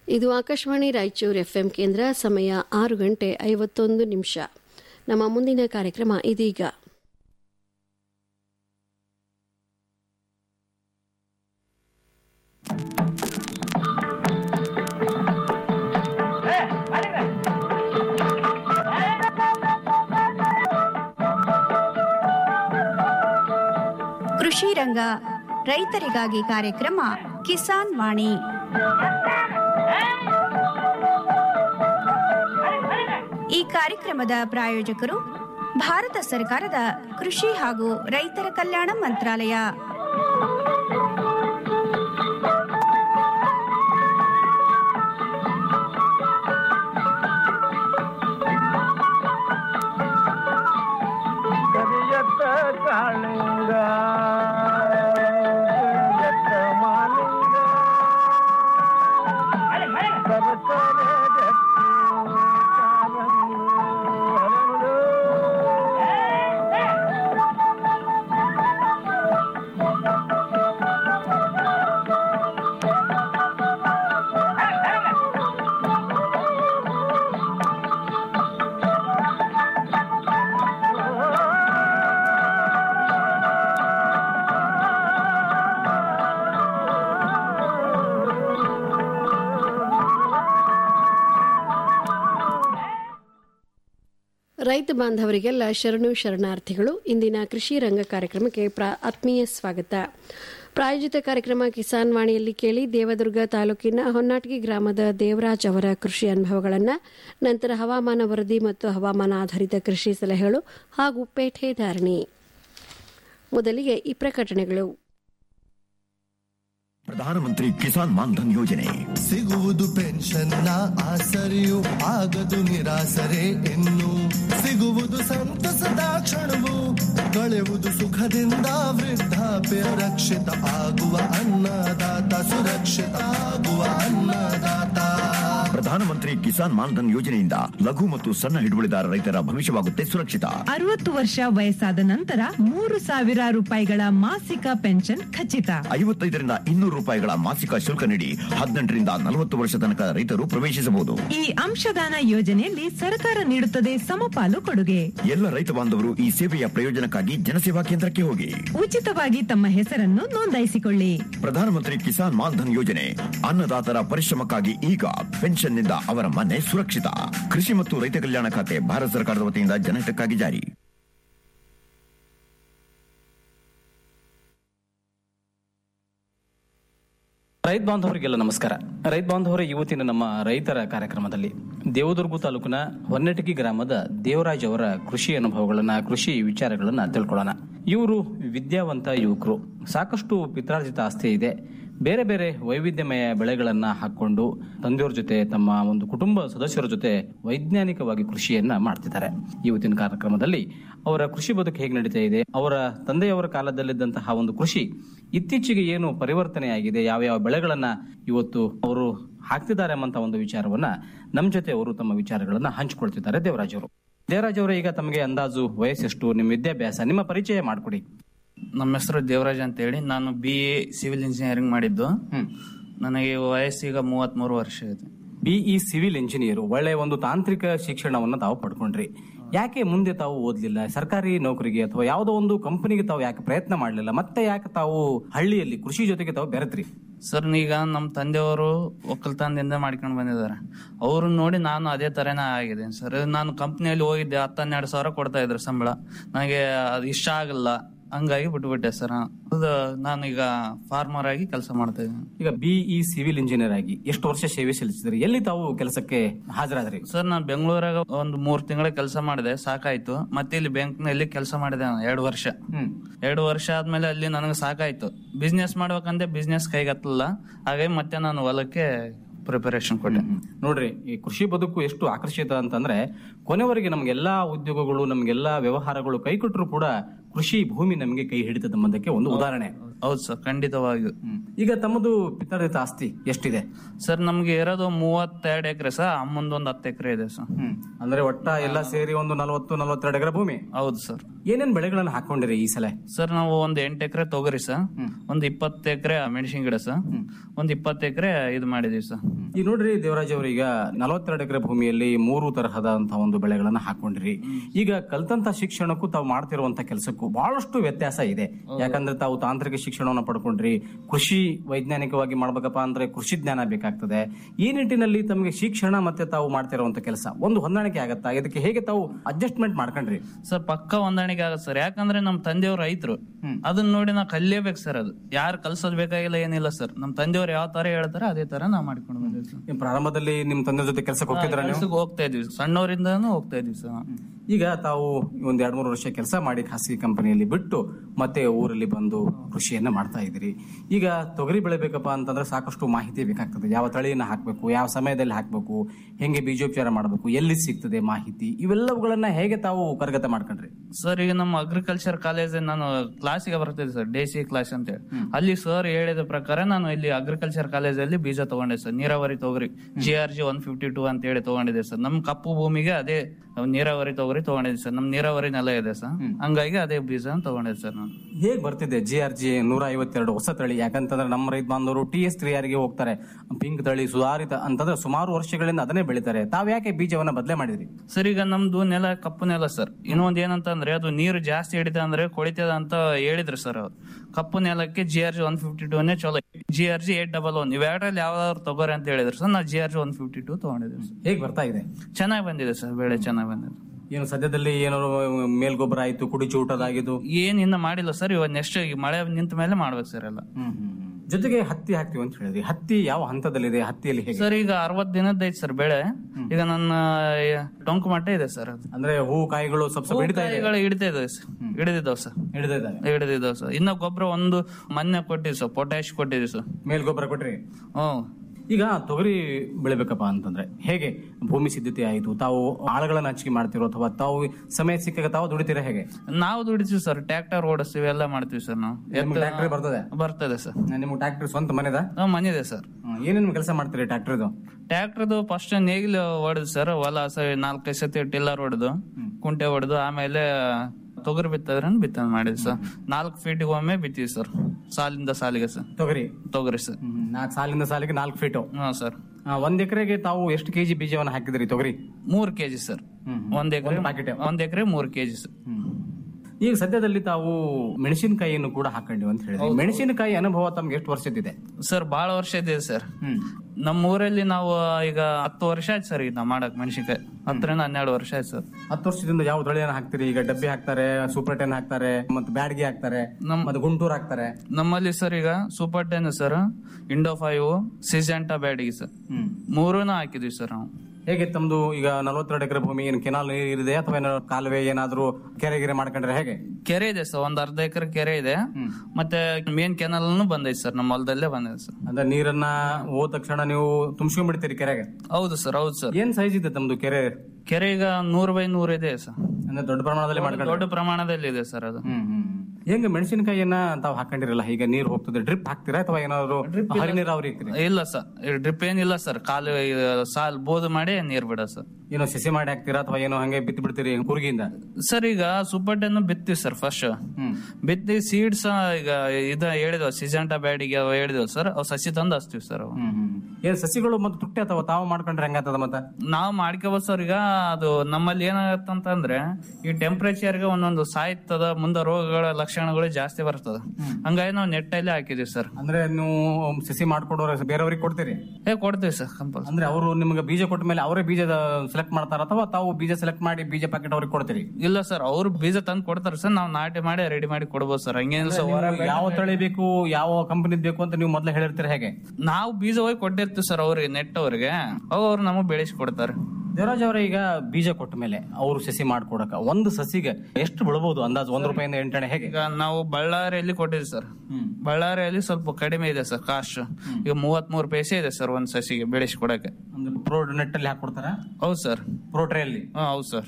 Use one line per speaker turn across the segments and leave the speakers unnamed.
ಇದು ಆಕಾಶವಾಣಿ ರಾಯಚೂರು ಎಫ್ಎಂ ಕೇಂದ್ರ ಸಮಯ ಆರು ಗಂಟೆ ಐವತ್ತೊಂದು ನಿಮಿಷ ನಮ್ಮ ಮುಂದಿನ ಕಾರ್ಯಕ್ರಮ ಇದೀಗ
ಕೃಷಿ ರಂಗ ರೈತರಿಗಾಗಿ ಕಾರ್ಯಕ್ರಮ ಕಿಸಾನ್ ವಾಣಿ ಈ ಕಾರ್ಯಕ್ರಮದ ಪ್ರಾಯೋಜಕರು ಭಾರತ ಸರ್ಕಾರದ ಕೃಷಿ ಹಾಗೂ ರೈತರ ಕಲ್ಯಾಣ ಮಂತ್ರಾಲಯ
ಕರಿಯತ್ತ ಕಾಳಿಂಗ ಕರಿಯತ್ತ ಮಾಲಿಂಗ ಸರಸರ ಗಟ್ಟಿ ಕಾರಂಗಿ ಹರಳು.
ರೈತ ಬಾಂಧವರಿಗೆಲ್ಲ ಶರಣು ಶರಣಾರ್ಥಿಗಳು ಇಂದಿನ ಕೃಷಿ ರಂಗ ಕಾರ್ಯಕ್ರಮಕ್ಕೆ ಪ್ರಾ ಆತ್ಮೀಯ ಸ್ವಾಗತ ಪ್ರಾಯೋಜಿತ ಕಾರ್ಯಕ್ರಮ ಕಿಸಾನ್ ವಾಣಿಯಲ್ಲಿ ಕೇಳಿ ದೇವದುರ್ಗ ತಾಲೂಕಿನ ಹೊನ್ನಾಟಗಿ ಗ್ರಾಮದ ದೇವರಾಜ್ ಅವರ ಕೃಷಿ ಅನುಭವಗಳನ್ನು ನಂತರ ಹವಾಮಾನ ವರದಿ ಮತ್ತು ಹವಾಮಾನ ಆಧಾರಿತ ಕೃಷಿ ಸಲಹೆಗಳು ಹಾಗೂ ಪೇಟೆ ಧಾರಣಿ ಮೊದಲಿಗೆ ಈ ಪ್ರಕಟಣೆಗಳು
ಪ್ರಧಾನಮಂತ್ರಿ ಕಿಸಾನ್ ಮಾನ್ಧನ್ ಯೋಜನೆ
ಸಿಗುವುದು ಪೆನ್ಷನ್ನ ಆಸರೆಯು ಆಗದು ನಿರಾಸರೆ ಇನ್ನು ಸಿಗುವುದು ಸಂತಸದ ಕ್ಷಣವು ಕಳೆಯುವುದು ಸುಖದಿಂದ ವೃದ್ಧಾಪ್ಯ ರಕ್ಷಿತ ಆಗುವ ಅನ್ನದಾತ ಸುರಕ್ಷಿತ ಆಗುವ ಅನ್ನದಾತ
ಪ್ರಧಾನಮಂತ್ರಿ ಕಿಸಾನ್ ಮಾನ್ಧನ್ ಯೋಜನೆಯಿಂದ ಲಘು ಮತ್ತು ಸಣ್ಣ ಹಿಡುವಳಿದಾರ ರೈತರ ಭವಿಷ್ಯವಾಗುತ್ತೆ ಸುರಕ್ಷಿತ
ಅರವತ್ತು ವರ್ಷ ವಯಸ್ಸಾದ ನಂತರ ಮೂರು ಸಾವಿರ ರೂಪಾಯಿಗಳ ಮಾಸಿಕ ಪೆನ್ಷನ್ ಖಚಿತ
ಐವತ್ತೈದರಿಂದ ಇನ್ನೂರು ರೂಪಾಯಿಗಳ ಮಾಸಿಕ ಶುಲ್ಕ ನೀಡಿ ಹದಿನೆಂಟರಿಂದ ನಲವತ್ತು ವರ್ಷ ತನಕ ರೈತರು ಪ್ರವೇಶಿಸಬಹುದು
ಈ ಅಂಶದಾನ ಯೋಜನೆಯಲ್ಲಿ ಸರ್ಕಾರ ನೀಡುತ್ತದೆ ಸಮಪಾಲು ಕೊಡುಗೆ
ಎಲ್ಲ ರೈತ ಬಾಂಧವರು ಈ ಸೇವೆಯ ಪ್ರಯೋಜನಕ್ಕಾಗಿ ಜನಸೇವಾ ಕೇಂದ್ರಕ್ಕೆ ಹೋಗಿ
ಉಚಿತವಾಗಿ ತಮ್ಮ ಹೆಸರನ್ನು ನೋಂದಾಯಿಸಿಕೊಳ್ಳಿ
ಪ್ರಧಾನಮಂತ್ರಿ ಕಿಸಾನ್ ಮಾನ್ಧನ್ ಯೋಜನೆ ಅನ್ನದಾತರ ಪರಿಶ್ರಮಕ್ಕಾಗಿ ಈಗ ಪೆನ್ಷನ್ನಿಂದ ಅವರ ಮನೆ ಸುರಕ್ಷಿತ ಕೃಷಿ ಮತ್ತು ರೈತ ಕಲ್ಯಾಣ ಖಾತೆ ಭಾರತ ಸರ್ಕಾರದ ವತಿಯಿಂದ ಜನಹಿತಕ್ಕಾಗಿ ಜಾರಿ
ರೈತ ಬಾಂಧವರಿಗೆಲ್ಲ ನಮಸ್ಕಾರ ರೈತ ಬಾಂಧವರ ಇವತ್ತಿನ ನಮ್ಮ ರೈತರ ಕಾರ್ಯಕ್ರಮದಲ್ಲಿ ದೇವದುರ್ಗ ತಾಲೂಕಿನ ಹೊನ್ನಟಗಿ ಗ್ರಾಮದ ದೇವರಾಜ್ ಅವರ ಕೃಷಿ ಅನುಭವಗಳನ್ನ ಕೃಷಿ ವಿಚಾರಗಳನ್ನ ತಿಳ್ಕೊಳ್ಳೋಣ ಇವರು ವಿದ್ಯಾವಂತ ಯುವಕರು ಸಾಕಷ್ಟು ಪಿತ್ರಾರ್ಜಿತ ಆಸ್ತಿ ಇದೆ ಬೇರೆ ಬೇರೆ ವೈವಿಧ್ಯಮಯ ಬೆಳೆಗಳನ್ನ ಹಾಕೊಂಡು ತಂದೆಯವ್ರ ಜೊತೆ ತಮ್ಮ ಒಂದು ಕುಟುಂಬ ಸದಸ್ಯರ ಜೊತೆ ವೈಜ್ಞಾನಿಕವಾಗಿ ಕೃಷಿಯನ್ನ ಮಾಡ್ತಿದ್ದಾರೆ ಇವತ್ತಿನ ಕಾರ್ಯಕ್ರಮದಲ್ಲಿ ಅವರ ಕೃಷಿ ಬದುಕು ಹೇಗೆ ನಡೀತಾ ಇದೆ ಅವರ ತಂದೆಯವರ ಕಾಲದಲ್ಲಿದ್ದಂತಹ ಒಂದು ಕೃಷಿ ಇತ್ತೀಚೆಗೆ ಏನು ಪರಿವರ್ತನೆ ಆಗಿದೆ ಯಾವ ಯಾವ ಬೆಳೆಗಳನ್ನ ಇವತ್ತು ಅವರು ಹಾಕ್ತಿದ್ದಾರೆ ಎಂಬಂತ ಒಂದು ವಿಚಾರವನ್ನ ನಮ್ಮ ಜೊತೆ ಅವರು ತಮ್ಮ ವಿಚಾರಗಳನ್ನ ಹಂಚಿಕೊಳ್ತಿದ್ದಾರೆ ದೇವರಾಜ್ ಅವರು ದೇವರಾಜ್ ಅವರೇ ಈಗ ತಮಗೆ ಅಂದಾಜು ವಯಸ್ಸೆಷ್ಟು ನಿಮ್ಮ ವಿದ್ಯಾಭ್ಯಾಸ ನಿಮ್ಮ ಪರಿಚಯ ಮಾಡಿಕೊಡಿ
ನಮ್ಮ ಹೆಸರು ದೇವರಾಜ್ ಅಂತ ಹೇಳಿ ನಾನು ಬಿ ಎ ಸಿವಿಲ್ ಇಂಜಿನಿಯರಿಂಗ್ ಮಾಡಿದ್ದು ನನಗೆ ವಯಸ್ಸೀಗ ಮೂವತ್ಮೂರು ವರ್ಷ ಇದೆ
ಬಿಇ ಸಿವಿಲ್ ಇಂಜಿನಿಯರ್ ಒಳ್ಳೆ ಒಂದು ತಾಂತ್ರಿಕ ಶಿಕ್ಷಣವನ್ನ ತಾವು ಪಡ್ಕೊಂಡ್ರಿ ಯಾಕೆ ಮುಂದೆ ತಾವು ಓದ್ಲಿಲ್ಲ ಸರ್ಕಾರಿ ನೌಕರಿಗೆ ಅಥವಾ ಯಾವುದೋ ಒಂದು ಕಂಪನಿಗೆ ತಾವು ಯಾಕೆ ಪ್ರಯತ್ನ ಮಾಡಲಿಲ್ಲ ಮತ್ತೆ ಯಾಕೆ ತಾವು ಹಳ್ಳಿಯಲ್ಲಿ ಕೃಷಿ ಜೊತೆಗೆ ತಾವು ಬೆರೆತ್ರಿ
ಸರ್ ಈಗ ನಮ್ಮ ತಂದೆಯವರು ಒಕ್ಕಲ್ತನದಿಂದ ಮಾಡ್ಕೊಂಡು ಬಂದಿದ್ದಾರೆ ಅವ್ರನ್ನ ನೋಡಿ ನಾನು ಅದೇ ತರನೇ ಆಗಿದ್ದೇನೆ ಸರ್ ನಾನು ಕಂಪ್ನಿಯಲ್ಲಿ ಹೋಗಿದ್ದೆ ಹತ್ತು ಹನ್ನೆರಡು ಸಾವಿರ ಕೊಡ್ತಾ ಇದ್ರು ಸಂಬಳ ನನಗೆ ಅದು ಇಷ್ಟ ಆಗಲ್ಲ ಹಂಗಾಗಿ ಬಿಟ್ಬಿಟ್ಟೆ ಸರ್ ಅದು ನಾನೀಗ ಫಾರ್ಮರ್ ಆಗಿ ಕೆಲಸ ಮಾಡ್ತಾ ಇದ್ದೀನಿ
ಈಗ ಬಿಇ ಸಿವಿಲ್ ಇಂಜಿನಿಯರ್ ಆಗಿ ಎಷ್ಟು ವರ್ಷ ಸೇವೆ ಸಲ್ಲಿಸಿದ್ರಿ ಎಲ್ಲಿ ತಾವು ಕೆಲಸಕ್ಕೆ ಹಾಜರಾದ್ರಿ
ಸರ್ ನಾನು ಬೆಂಗಳೂರಾಗ ಒಂದು ಮೂರ್ ತಿಂಗಳ ಕೆಲಸ ಮಾಡಿದೆ ಸಾಕಾಯ್ತು ಮತ್ತೆ ಇಲ್ಲಿ ಬ್ಯಾಂಕ್ನಲ್ಲಿ ಕೆಲಸ ಮಾಡಿದೆ ನಾನು ಎರಡು ವರ್ಷ ಎರಡು ವರ್ಷ ಆದ್ಮೇಲೆ ಅಲ್ಲಿ ನನಗೆ ಸಾಕಾಯ್ತು ಬಿಸ್ನೆಸ್ ಮಾಡ್ಬೇಕಂದ್ರೆ ಬಿಸ್ನೆಸ್ ಕೈಗತ್ತಲ್ಲ ಹಾಗಾಗಿ ಮತ್ತೆ ನಾನು ಹೊಲಕ್ಕೆ ಪ್ರಿಪರೇಷನ್ ಕೊಟ್ಟೆ
ನೋಡ್ರಿ ಈ ಕೃಷಿ ಬದುಕು ಎಷ್ಟು ಆಕರ್ಷಿತ ಅಂತಂದ್ರೆ ಕೊನೆವರೆಗೆ ನಮ್ಗೆಲ್ಲಾ ಉದ್ಯೋಗಗಳು ನಮ್ಗೆಲ್ಲಾ ವ್ಯವಹಾರಗಳು ಕೈ ಕೊಟ್ಟರು ಕೂಡ ಕೃಷಿ ಭೂಮಿ ನಮಗೆ ಕೈ ಹಿಡಿತದ ಎಂಬುದಕ್ಕೆ ಒಂದು ಉದಾಹರಣೆ
ಹೌದು ಸರ್ ಖಂಡಿತವಾಗಿಯೂ
ಈಗ ತಮ್ಮದು ಪಿತರಿತ ಆಸ್ತಿ ಎಷ್ಟಿದೆ
ಸರ್ ನಮ್ಗೆ ಇರೋದು ಮೂವತ್ತೆರಡು ಎಕರೆ ಸರ್ ಅಮ್ಮಂದು ಒಂದು ಹತ್ತು ಎಕರೆ ಇದೆ ಸರ್
ಅಂದ್ರೆ ಒಟ್ಟ ಎಲ್ಲ ಸೇರಿ ಒಂದು ನಲವತ್ತು ನಲವತ್ತೆರಡು ಎಕರೆ ಭೂಮಿ
ಹೌದು ಸರ್
ಏನೇನ್ ಬೆಳೆಗಳನ್ನ ಹಾಕೊಂಡಿರಿ ಈ ಸಲ
ಸರ್ ನಾವು ಒಂದ್ ಎಂಟು ಎಕರೆ ತೊಗರಿ ಸರ್ ಒಂದ್ ಇಪ್ಪತ್ತು ಎಕರೆ ಮೆಣಸಿನ ಗಿಡ ಸರ್ ಒಂದ್ ಇಪ್ಪತ್ತು ಎಕರೆ ಇದು ಮಾಡಿದೀವಿ ಸರ್
ಈಗ ನೋಡ್ರಿ ದೇವರಾಜ್ ಅವರೀಗ ನಲವತ್ತೆರಡು ಎಕರೆ ಭೂಮಿಯಲ್ಲಿ ಮೂರು ತರಹದಂತಹ ಒಂದು ಬೆಳೆಗಳನ್ನ ಹಾಕೊಂಡಿರಿ ಈಗ ಕಲ್ತಂತ ಶಿಕ್ಷಣಕ್ಕೂ ತಾವು ಮಾಡ್ತಿರುವಂತ ಕೆಲಸಕ್ಕೂ ಬಹಳಷ್ಟು ವ್ಯತ್ಯಾಸ ಇದೆ ಯಾಕಂದ್ರೆ ತಾವು ತಾಂತ್ರಿಕ ಶಿಕ್ಷಣವನ್ನ ಪಡ್ಕೊಂಡ್ರಿ ಕೃಷಿ ವೈಜ್ಞಾನಿಕವಾಗಿ ಮಾಡ್ಬೇಕಪ್ಪ ಅಂದ್ರೆ ಕೃಷಿ ಜ್ಞಾನ ಬೇಕಾಗ್ತದೆ ಈ ನಿಟ್ಟಿನಲ್ಲಿ ತಮಗೆ ಶಿಕ್ಷಣ ಮತ್ತೆ ತಾವು ಮಾಡ್ತಿರುವಂತ ಕೆಲಸ ಒಂದು ಹೊಂದಾಣಿಕೆ ಆಗತ್ತಾ ಇದಕ್ಕೆ ಹೇಗೆ ತಾವು ಅಡ್ಜಸ್ಟ್ಮೆಂಟ್ ಮಾಡ್ಕೊಂಡ್ರಿ
ಸರ್ ಪಕ್ಕ ಹೊಂದಾಣಿಕೆ ಆಗತ್ತೆ ಸರ್ ಯಾಕಂದ್ರೆ ನಮ್ ತಂದೆಯವ್ರು ರೈತರು ಅದನ್ನ ನೋಡಿ ನಾವು ಕಲಿಯಬೇಕು ಸರ್ ಅದು ಯಾರು ಕಲ್ಸೋದ್ ಬೇಕಾಗಿಲ್ಲ ಏನಿಲ್ಲ ಸರ್ ನಮ್ ತಂದೆಯವ್ರು ಯಾವ ತರ ಹೇಳ್ತಾರೆ ಅದೇ ತರ ನಾವು ಮಾಡ್ಕೊಂಡು ಬಂದಿವಿ ಸರ್
ಏನ್ ಪ್ರಾರಂಭದಲ್ಲಿ ನಿಮ್ ತಂದೆ ಜೊತೆ ಕೆಲಸಕ್ಕೆ ಹೋಗ್ತಿದ್ರ ನೀವು
ಕೆಲ್ಸಕ್ಕೆ ಹೋಗ್ತಾ ಇದೀವಿ ಸಣ್ಣವರಿಂದಾನು ಹೋಗ್ತಾ ಇದೀವಿ ಸರ್
ಈಗ ತಾವು ಒಂದ್ ಎರಡ್ ಮೂರು ವರ್ಷ ಕೆಲಸ ಮಾಡಿ ಖಾಸಗಿ ಕಂಪನಿಯಲ್ಲಿ ಬಿಟ್ಟು ಮತ್ತೆ ಊರಲ್ಲಿ ಬಂದು ಕೃಷಿಯನ್ನ ಮಾಡ್ತಾ ಇದ್ದೀರಿ ಈಗ ತೊಗರಿ ಬೆಳಿಬೇಕಪ್ಪ ಅಂತಂದ್ರೆ ಸಾಕಷ್ಟು ಮಾಹಿತಿ ಬೇಕಾಗ್ತದೆ ಯಾವ ತಳಿಯನ್ನ ಹಾಕ್ಬೇಕು ಯಾವ ಸಮಯದಲ್ಲಿ ಹಾಕ್ಬೇಕು ಹೆಂಗೆ ಬೀಜೋಪಚಾರ ಮಾಡಬೇಕು ಎಲ್ಲಿ ಸಿಗ್ತದೆ ಮಾಹಿತಿ ಇವೆಲ್ಲವುಗಳನ್ನ ಹೇಗೆ ತಾವು ಕರಗತ ಮಾಡ್ಕೊಂಡ್ರಿ
ಸರ್ ಈಗ ನಮ್ಮ ಅಗ್ರಿಕಲ್ಚರ್ ಕಾಲೇಜ್ ನಾನು ಕ್ಲಾಸಿಗೆ ಬರ್ತಿದ್ದೆ ಸರ್ ಸಿ ಕ್ಲಾಸ್ ಅಂತ ಹೇಳಿ ಅಲ್ಲಿ ಸರ್ ಹೇಳಿದ ಪ್ರಕಾರ ನಾನು ಇಲ್ಲಿ ಅಗ್ರಿಕಲ್ಚರ್ ಕಾಲೇಜಲ್ಲಿ ಬೀಜ ತಗೊಂಡೆ ಸರ್ ನೀರಾವರಿ ತೊಗರಿ G R G one fifty two ಅಂತ ಹೇಳಿ ತಗೊಂಡಿದ್ದೆ ಸರ್ ನಮ್ ಕಪ್ಪು ಭೂಮಿಗೆ ಅದೇ ನೀರಾವರಿ ತೊಗರಿ ತಗೊಂಡಿದ್ದೆ ಸರ್ ನಮ್ ನೀರಾವರಿ ನೆಲ ಇದೆ ಸರ್ ಹಂಗಾಗಿ ಅದೇ ಬೀಜ ತಗೊಂಡಿದ್ದೆ ಸರ್ ನಾನು
ಹೇಗ್ ಬರ್ತಿದೆ ಜಿ ಆರ್ ಜಿ ನೂರ ಐವತ್ತೆರಡು ಹೊಸ ತಳಿ ಯಾಕಂತಂದ್ರೆ ನಮ್ಮ ರೈತ ಬಾಂಧವರು ಟಿ ಎಸ್ ತ್ರೀ ಆರ್ಗೆ ಹೋಗ್ತಾರೆ ಪಿಂಕ್ ತಳಿ ಸುಧಾರಿತ ಅಂತಂದ್ರೆ ಸುಮಾರು ವರ್ಷಗಳಿಂದ ಅದನ್ನೇ ಬೆಳಿತಾರೆ ತಾವ್ ಯಾಕೆ ಬೀಜವನ್ನ ಬದಲೇ ಮಾಡಿದ್ರಿ
ಸರ್ ಈಗ ನಮ್ದು ನೆಲ ಕಪ್ಪು ನೆಲ ಸರ್ ಇನ್ನೊಂದ್ ಏನಂತಂದ್ರೆ ಅದು ನೀರು ಜಾಸ್ತಿ ಹಿಡಿತ ಅಂದ್ರೆ ಕೊಳಿತದ ಅಂತ ಹೇಳಿದ್ರು ಸರ್ ಅವ್ರು ಕಪ್ಪು ನೆಲಕ್ಕೆ G R G one fifty two ನೇ ಚಲೋ G R G eight double one ಇವೆರಡರಲ್ಲಿ ಯಾವ್ದಾದ್ರು ತಗೋರಿ ಅಂತ ಹೇಳಿದ್ರು ಸರ್ ನಾವು G R G one fifty two ತಗೊಂಡಿದ್ದೀವಿ ಸರ್
ಹೇಗ್ ಬರ್ತಾ ಇದೆ
ಚೆನ್ನಾಗಿ ಬಂದಿದೆ ಸರ್ ಬೆಳೆ ಚೆನ್ನಾಗಿ ಬಂದಿದೆ
ಏನು ಸದ್ಯದಲ್ಲಿ ಏನಾದ್ರು ಮೇಲ್ಗೊಬ್ಬರ ಆಯ್ತು ಕುಡಿ ಚೂಟದಾಗಿದ್ದು
ಏನ್ ಇನ್ನ ಮಾಡಿಲ್ಲ ಸರ್ ಇವಾಗ ನೆಕ್ಸ್ಟ್ ಈಗ ಮಳೆ ನಿಂತ ಮೇಲೆ ಮಾಡ್ಬೇಕು ಸರ್ ಎಲ್ಲ
ಜೊತೆಗೆ ಹತ್ತಿ ಹಾಕ್ತಿವಿ ಅಂತ ಹೇಳಿದ್ರಿ ಹತ್ತಿ ಯಾವ ಹಂತದಲ್ಲಿದೆ ಹತ್ತಿಯಲ್ಲಿ ಹೇಗೆ
ಸರ್ ಈಗ ಅರವತ್ ದಿನದ ಐತಿ ಸರ್ ಬೆಳೆ ಈಗ ನನ್ನ ಟೊಂಕು ಮಟ್ಟ ಇದೆ ಸರ್ ಅದು
ಅಂದ್ರೆ ಹೂ ಕಾಯಿಗಳು ಸ್ವಲ್ಪ ಸ್ವಲ್ಪ ಹಿಡಿತಾ ಇದೆ
ಕಾಯಿಗಳು ಹಿಡಿತಾ ಇದಾವೆ ಸರ್ ಹಿಡಿದಿದ್ದಾವೆ ಸರ್
ಹಿಡಿದಿದ್ದಾವೆ
ಹಿಡಿದಿದ್ದಾವೆ ಸರ್ ಇನ್ನ ಗೊಬ್ಬರ ಒಂದು ಮೊನ್ನೆ ಕೊಟ್ಟಿದ್ವಿ ಸರ್ ಪೊಟ್ಯಾಶ್ ಕೊಟ್ಟಿದ್ವಿ ಸರ್
ಮೇಲ್ಗೊಬ್ಬರ ಕೊಟ್ರಿ
ಹ್ಮ್
ಈಗ ತೊಗರಿ ಬೆಳಿಬೇಕಪ್ಪ ಅಂತಂದ್ರೆ ಹೇಗೆ ಭೂಮಿ ಸಿದ್ಧತೆ ಆಯ್ತು ತಾವು ಆಳುಗಳನ್ನ ಹಂಚಿಕೆ ಮಾಡ್ತಿರೋ ಅಥವಾ ತಾವು ಸಮಯ ಸಿಕ್ಕಾಗ ತಾವು ದುಡಿತೀರಾ ಹೇಗೆ
ನಾವು ದುಡಿತೀವಿ ಸರ್ ಟ್ರ್ಯಾಕ್ಟರ್ ಓಡಿಸ್ತೀವಿ ಎಲ್ಲ ಮಾಡ್ತೀವಿ ಸರ್ ನಾವು
ನಿಮ್ಗೆ ಟ್ರ್ಯಾಕ್ಟರ್ ಬರ್ತದೆ
ಬರ್ತದೆ ಸರ್
ನಿಮ್ಗೆ ಟ್ರ್ಯಾಕ್ಟರ್ ಸ್ವಂತ ಮನೆದ
ನಾವು ಮನಿದೆ ಸರ್
ಏನೇನು ಕೆಲಸ ಮಾಡ್ತೀರಿ ಟ್ರ್ಯಾಕ್ಟರ್ದು
ಟ್ರ್ಯಾಕ್ಟರ್ದು ಫಸ್ಟ್ ನೇಗಿಲು ಹೊಡೆದು ಸರ್ ಹೊಲ ಸ ನಾಲ್ಕೈದು ಸತಿ ಟಿಲ್ಲರ್ ಹೊಡೆದು ಕುಂಟೆ ಹೊಡೆದು ಆಮೇಲೆ ತೊಗರಿ ಬಿತ್ತದ್ರ ಬಿತ್ತನೆ ಮಾಡಿದ್ವಿ ಸರ್ ನಾಲ್ಕು ಫೀಟಿಗೆ ಒಮ್ಮೆ ಬಿತ್ತೀವಿ ಸರ್ ಸಾಲಿಂದ ಸಾಲಿಗೆ ಸರ್
ತೊಗರಿ
ತೊಗರಿ ಸರ್
ನಾಲ್ಕು ಸಾಲಿಂದ ಸಾಲಿಗೆ ನಾಲ್ಕು ಫೀಟು
ಹಾ ಸರ್
ಒಂದ್ ಎಕರೆಗೆ ತಾವು ಎಷ್ಟು ಕೆಜಿ ಬೀಜವನ್ನು ಹಾಕಿದ್ರಿ ತೊಗರಿ
ಮೂರ್ ಕೆಜಿ ಸರ್ ಒಂದ್ ಎಕರೆ
packet.
ಒಂದ್ ಎಕರೆ ಮೂರ್ ಕೆಜಿ ಸರ್
ಈಗ ಸದ್ಯದಲ್ಲಿ ತಾವು ಮೆಣಸಿನಕಾಯಿಯನ್ನು ಕೂಡ ಹಾಕೊಂಡಿವಿ ಅಂತ ಹೇಳಿದ್ರಿ ಮೆಣಸಿನಕಾಯಿ ಅನುಭವ ತಮ್ಗೆ ಎಷ್ಟು ವರ್ಷದಿದೆ
ಸರ್ ಬಹಳ ವರ್ಷ ಇದೆ ಸರ್ ನಮ್ಮ ಊರಲ್ಲಿ ನಾವು ಈಗ ಹತ್ತು ವರ್ಷ ಆಯ್ತು ಸರ್ ಈಗ ನಾವು ಮಾಡಕ್ ಮೆಣಸಿನ್ಕಾಯಿ ಹತ್ತರಿಂದ ಹನ್ನೆರಡು ವರ್ಷ ಆಯ್ತು ಸರ್
ಹತ್ತು ವರ್ಷದಿಂದ ಯಾವ ತಳಿಯನ್ನು ಹಾಕ್ತಿರಿ ಈಗ ಡಬ್ಬಿ ಹಾಕ್ತಾರೆ ಸೂಪರ್ ಟೆನ್ ಹಾಕ್ತಾರೆ ಮತ್ತೆ ಬ್ಯಾಡ್ಗಿ ಹಾಕ್ತಾರೆ
ನಮ್-
ಮತ್ತೆ ಗುಂಟೂರ್ ಹಾಕ್ತಾರೆ
ನಮ್ಮಲ್ಲಿ ಸರ್ ಈಗ super ten sir Indo five Syngenta Byadgi sir ಮೂರೂನು ಹಾಕಿದ್ವಿ ಸರ್ ನಾವು
ಹೇಗೆ ತಮ್ದು ಈಗ ನಲವತ್ತೆರಡು ಎಕರೆ ಭೂಮಿ ಏನು ಕೆನಾಲ್ ನೀರು ಇದೆ ಅಥವಾ ಏನಾದ್ರು ಕಾಲುವೆ ಏನಾದ್ರು ಕೆರೆ ಗಿರೆ ಮಾಡ್ಕೊಂಡ್ರೆ ಹೇಗೆ
ಕೆರೆ ಇದೆ ಸರ್ ಒಂದ್ ಅರ್ಧ ಎಕರೆ ಕೆರೆ ಇದೆ ಮತ್ತೆ ಮೇನ್ ಕೆನಲ್ ಬಂದೈತೆ ಸರ್ ನಮ್ಮ ಹೊಲದಲ್ಲೇ ಬಂದೈತೆ ಸರ್
ಅಂದ್ರೆ ನೀರನ್ನ ಹೋದ ತಕ್ಷಣ ನೀವು ತುಂಬಿಸ್ಕೊಂಡ್ಬಿಡ್ತೀರಿ ಕೆರೆಗೆ
ಹೌದು ಸರ್ ಹೌದು ಸರ್
ಏನ್ ಸೈಜ್ ಇದೆ ತಮ್ದು ಕೆರೆ
ಕೆರೆ ಈಗ ನೂರು ಬೈ ನೂರು ಇದೆ ಸರ್
ಅಂದ್ರೆ ದೊಡ್ಡ ಪ್ರಮಾಣದಲ್ಲಿ ಮಾಡ್ಕೊಂಡ್ರೆ
ದೊಡ್ಡ ಪ್ರಮಾಣದಲ್ಲಿ ಇದೆ ಸರ್ ಅದು
ಹೆಂಗ ಮೆಣಸಿನಕಾಯಿಯನ್ನ ತಾವು ಹಾಕೊಂಡಿರಲ್ಲ ಈಗ ನೀರು ಹೋಗ್ತದೆ ಡ್ರಿಪ್ ಹಾಕ್ತೀರಾ ಅಥವಾ ಏನಾದ್ರು ಹರಿ ನೀರಾವರಿ ಹಾಕ್ತೀರಿ
ಇಲ್ಲ ಸರ್ ಡ್ರಿಪ್ ಏನಿಲ್ಲ ಸರ್ ಕಾಲು ಇದು ಸಾಲ್ ಬೋದು ಮಾಡಿ ನೀರ್ ಬಿಡ ಸರ್
ಏನೋ ಸಸಿ ಮಾಡಿ ಹಾಕ್ತೀರಾ ಅಥವಾ ಏನೋ ಹಂಗೆ ಬಿತ್ತಿ ಬಿಡ್ತೀರಿ ಕೂರ್ಗಿಯಿಂದ
ಸರ್ ಈಗ ಸೂಪರ್ ಟೆನ್ ಬಿತ್ತೀವಿ ಸರ್ ಫಸ್ಟ್ ಬಿತ್ತಿ ಸೀಡ್ಸ್ ಈಗ ಇದ ಹೇಳಿದ್ವ ಸಿಜಂಟಾ ಬ್ಯಾಡಿಗೆ ಅವ ಹೇಳಿದ್ವ ಸರ್ ಅವ್ ಸಸಿ ತಂದು ಹಚ್ತೀವಿ ಸರ್ ಅವು
ಏನ್ ಸಸಿಗಳು ಮತ್ತೆ ತುಟ್ಟಿ ಅಥವಾ ತಾವು ಮಾಡ್ಕೊಂಡ್ರೆ ಹೆಂಗಾಗ್ತದ ಮತ್ತ
ನಾವು ಮಾಡ್ಕೋಬೋದು ಸರ್ ಈಗ ಅದು ನಮ್ಮಲ್ಲಿ ಏನಾಗತ್ತಂತಂದ್ರೆ ಈ ಟೆಂಪರೇಚರ್ಗೆ ಒಂದೊಂದು ಸಾಯ್ತದ ಮುಂದೆ ರೋಗಗಳ ಲಕ್ಷಣಗಳು ಜಾಸ್ತಿ ಬರ್ತದ ಹಂಗಾಗಿ ನಾವು ನೆಟ್ಟಲ್ಲಿ ಹಾಕಿದೀವಿ ಸರ್
ಅಂದ್ರೆ ನೀವು ಸಸಿ ಮಾಡ್ಕೊಡೋರು ಬೇರೆಯವ್ರಿಗೆ ಕೊಡ್ತೀರಿ
ಏ ಕೊಡ್ತೀವಿ ಸರ್ ಕಂಪಲ್
ಅಂದ್ರೆ ಅವರು ನಿಮ್ಗೆ ಬೀಜ ಕೊಟ್ಟ ಮೇಲೆ ಅವರೇ ಬೀಜ ಸೆಲೆಕ್ಟ್ ಮಾಡ್ತಾರ ಅಥವಾ ತಾವು ಬೀಜ ಸೆಲೆಕ್ಟ್ ಮಾಡಿ ಬೀಜ ಪ್ಯಾಕೆಟ್ ಅವ್ರಿಗೆ ಕೊಡ್ತೀರಿ
ಇಲ್ಲ ಸರ್ ಅವ್ರು ಬೀಜ ತಂದು ಕೊಡ್ತಾರೆ ಸರ್ ನಾವು ನಾಟಿ ಮಾಡಿ ರೆಡಿ ಮಾಡಿ ಕೊಡ್ಬೋದು ಸರ್ ಹಂಗೇನಿಲ್ಲ ಸರ್
ನೀವು ಯಾವ ತಳಿ ಬೇಕು ಯಾವ ಕಂಪನಿ ಬೇಕು ಅಂತ ನೀವು ಮೊದಲೇ ಹೇಳಿರ್ತೀರಿ ಹೇಗೆ
ನಾವು ಬೀಜ ಹೋಗಿ ಕೊಟ್ಟಿರ್ತೀವಿ ಸರ್ ಅವ್ರಿಗೆ ನೆಟ್ ಅವ್ರಿಗೆ ಅವ್ರು ನಮಗೆ ಬೆಳೆಸಿ ಕೊಡ್ತಾರೆ
ದೇವರಾಜ್ ಅವರ ಈಗ ಬೀಜ ಕೊಟ್ಟ ಮೇಲೆ ಅವರು ಸಸಿ ಮಾಡ್ಕೊಡಕ ಒಂದು ಸಸಿಗೆ ಎಷ್ಟು ಬಿಡಬಹುದು ಅಂದಾಜು ಒಂದ್ ರೂಪಾಯಿಂದ ಎಂಟಣೆ ಹೇಗೆ
ಈಗ ನಾವು ಬಳ್ಳಾರಿಯಲ್ಲಿ ಕೊಟ್ಟಿದ್ವಿ ಸರ್ ಬಳ್ಳಾರಿಯಲ್ಲಿ ಸ್ವಲ್ಪ ಕಡಿಮೆ ಇದೆ ಸರ್ ಕಾಸ್ಟ್ ಈಗ ಮೂವತ್ತ್ ಮೂರು ಪೈಸೆ ಇದೆ ಸರ್ ಒಂದ್ ಸಸಿಗೆ ಬೆಳೆಸಿ ಕೊಡಕ್ಕೆ
ಅಂದ್ರೆ ಪ್ರೋ ನೆಟ್ ಅಲ್ಲಿ ಹಾಕೊಡ್ತಾರ
ಹೌದು ಸರ್
ಪ್ರೋ ಟ್ರೇ ಅಲ್ಲಿ
ಹಾ ಹೌದು ಸರ್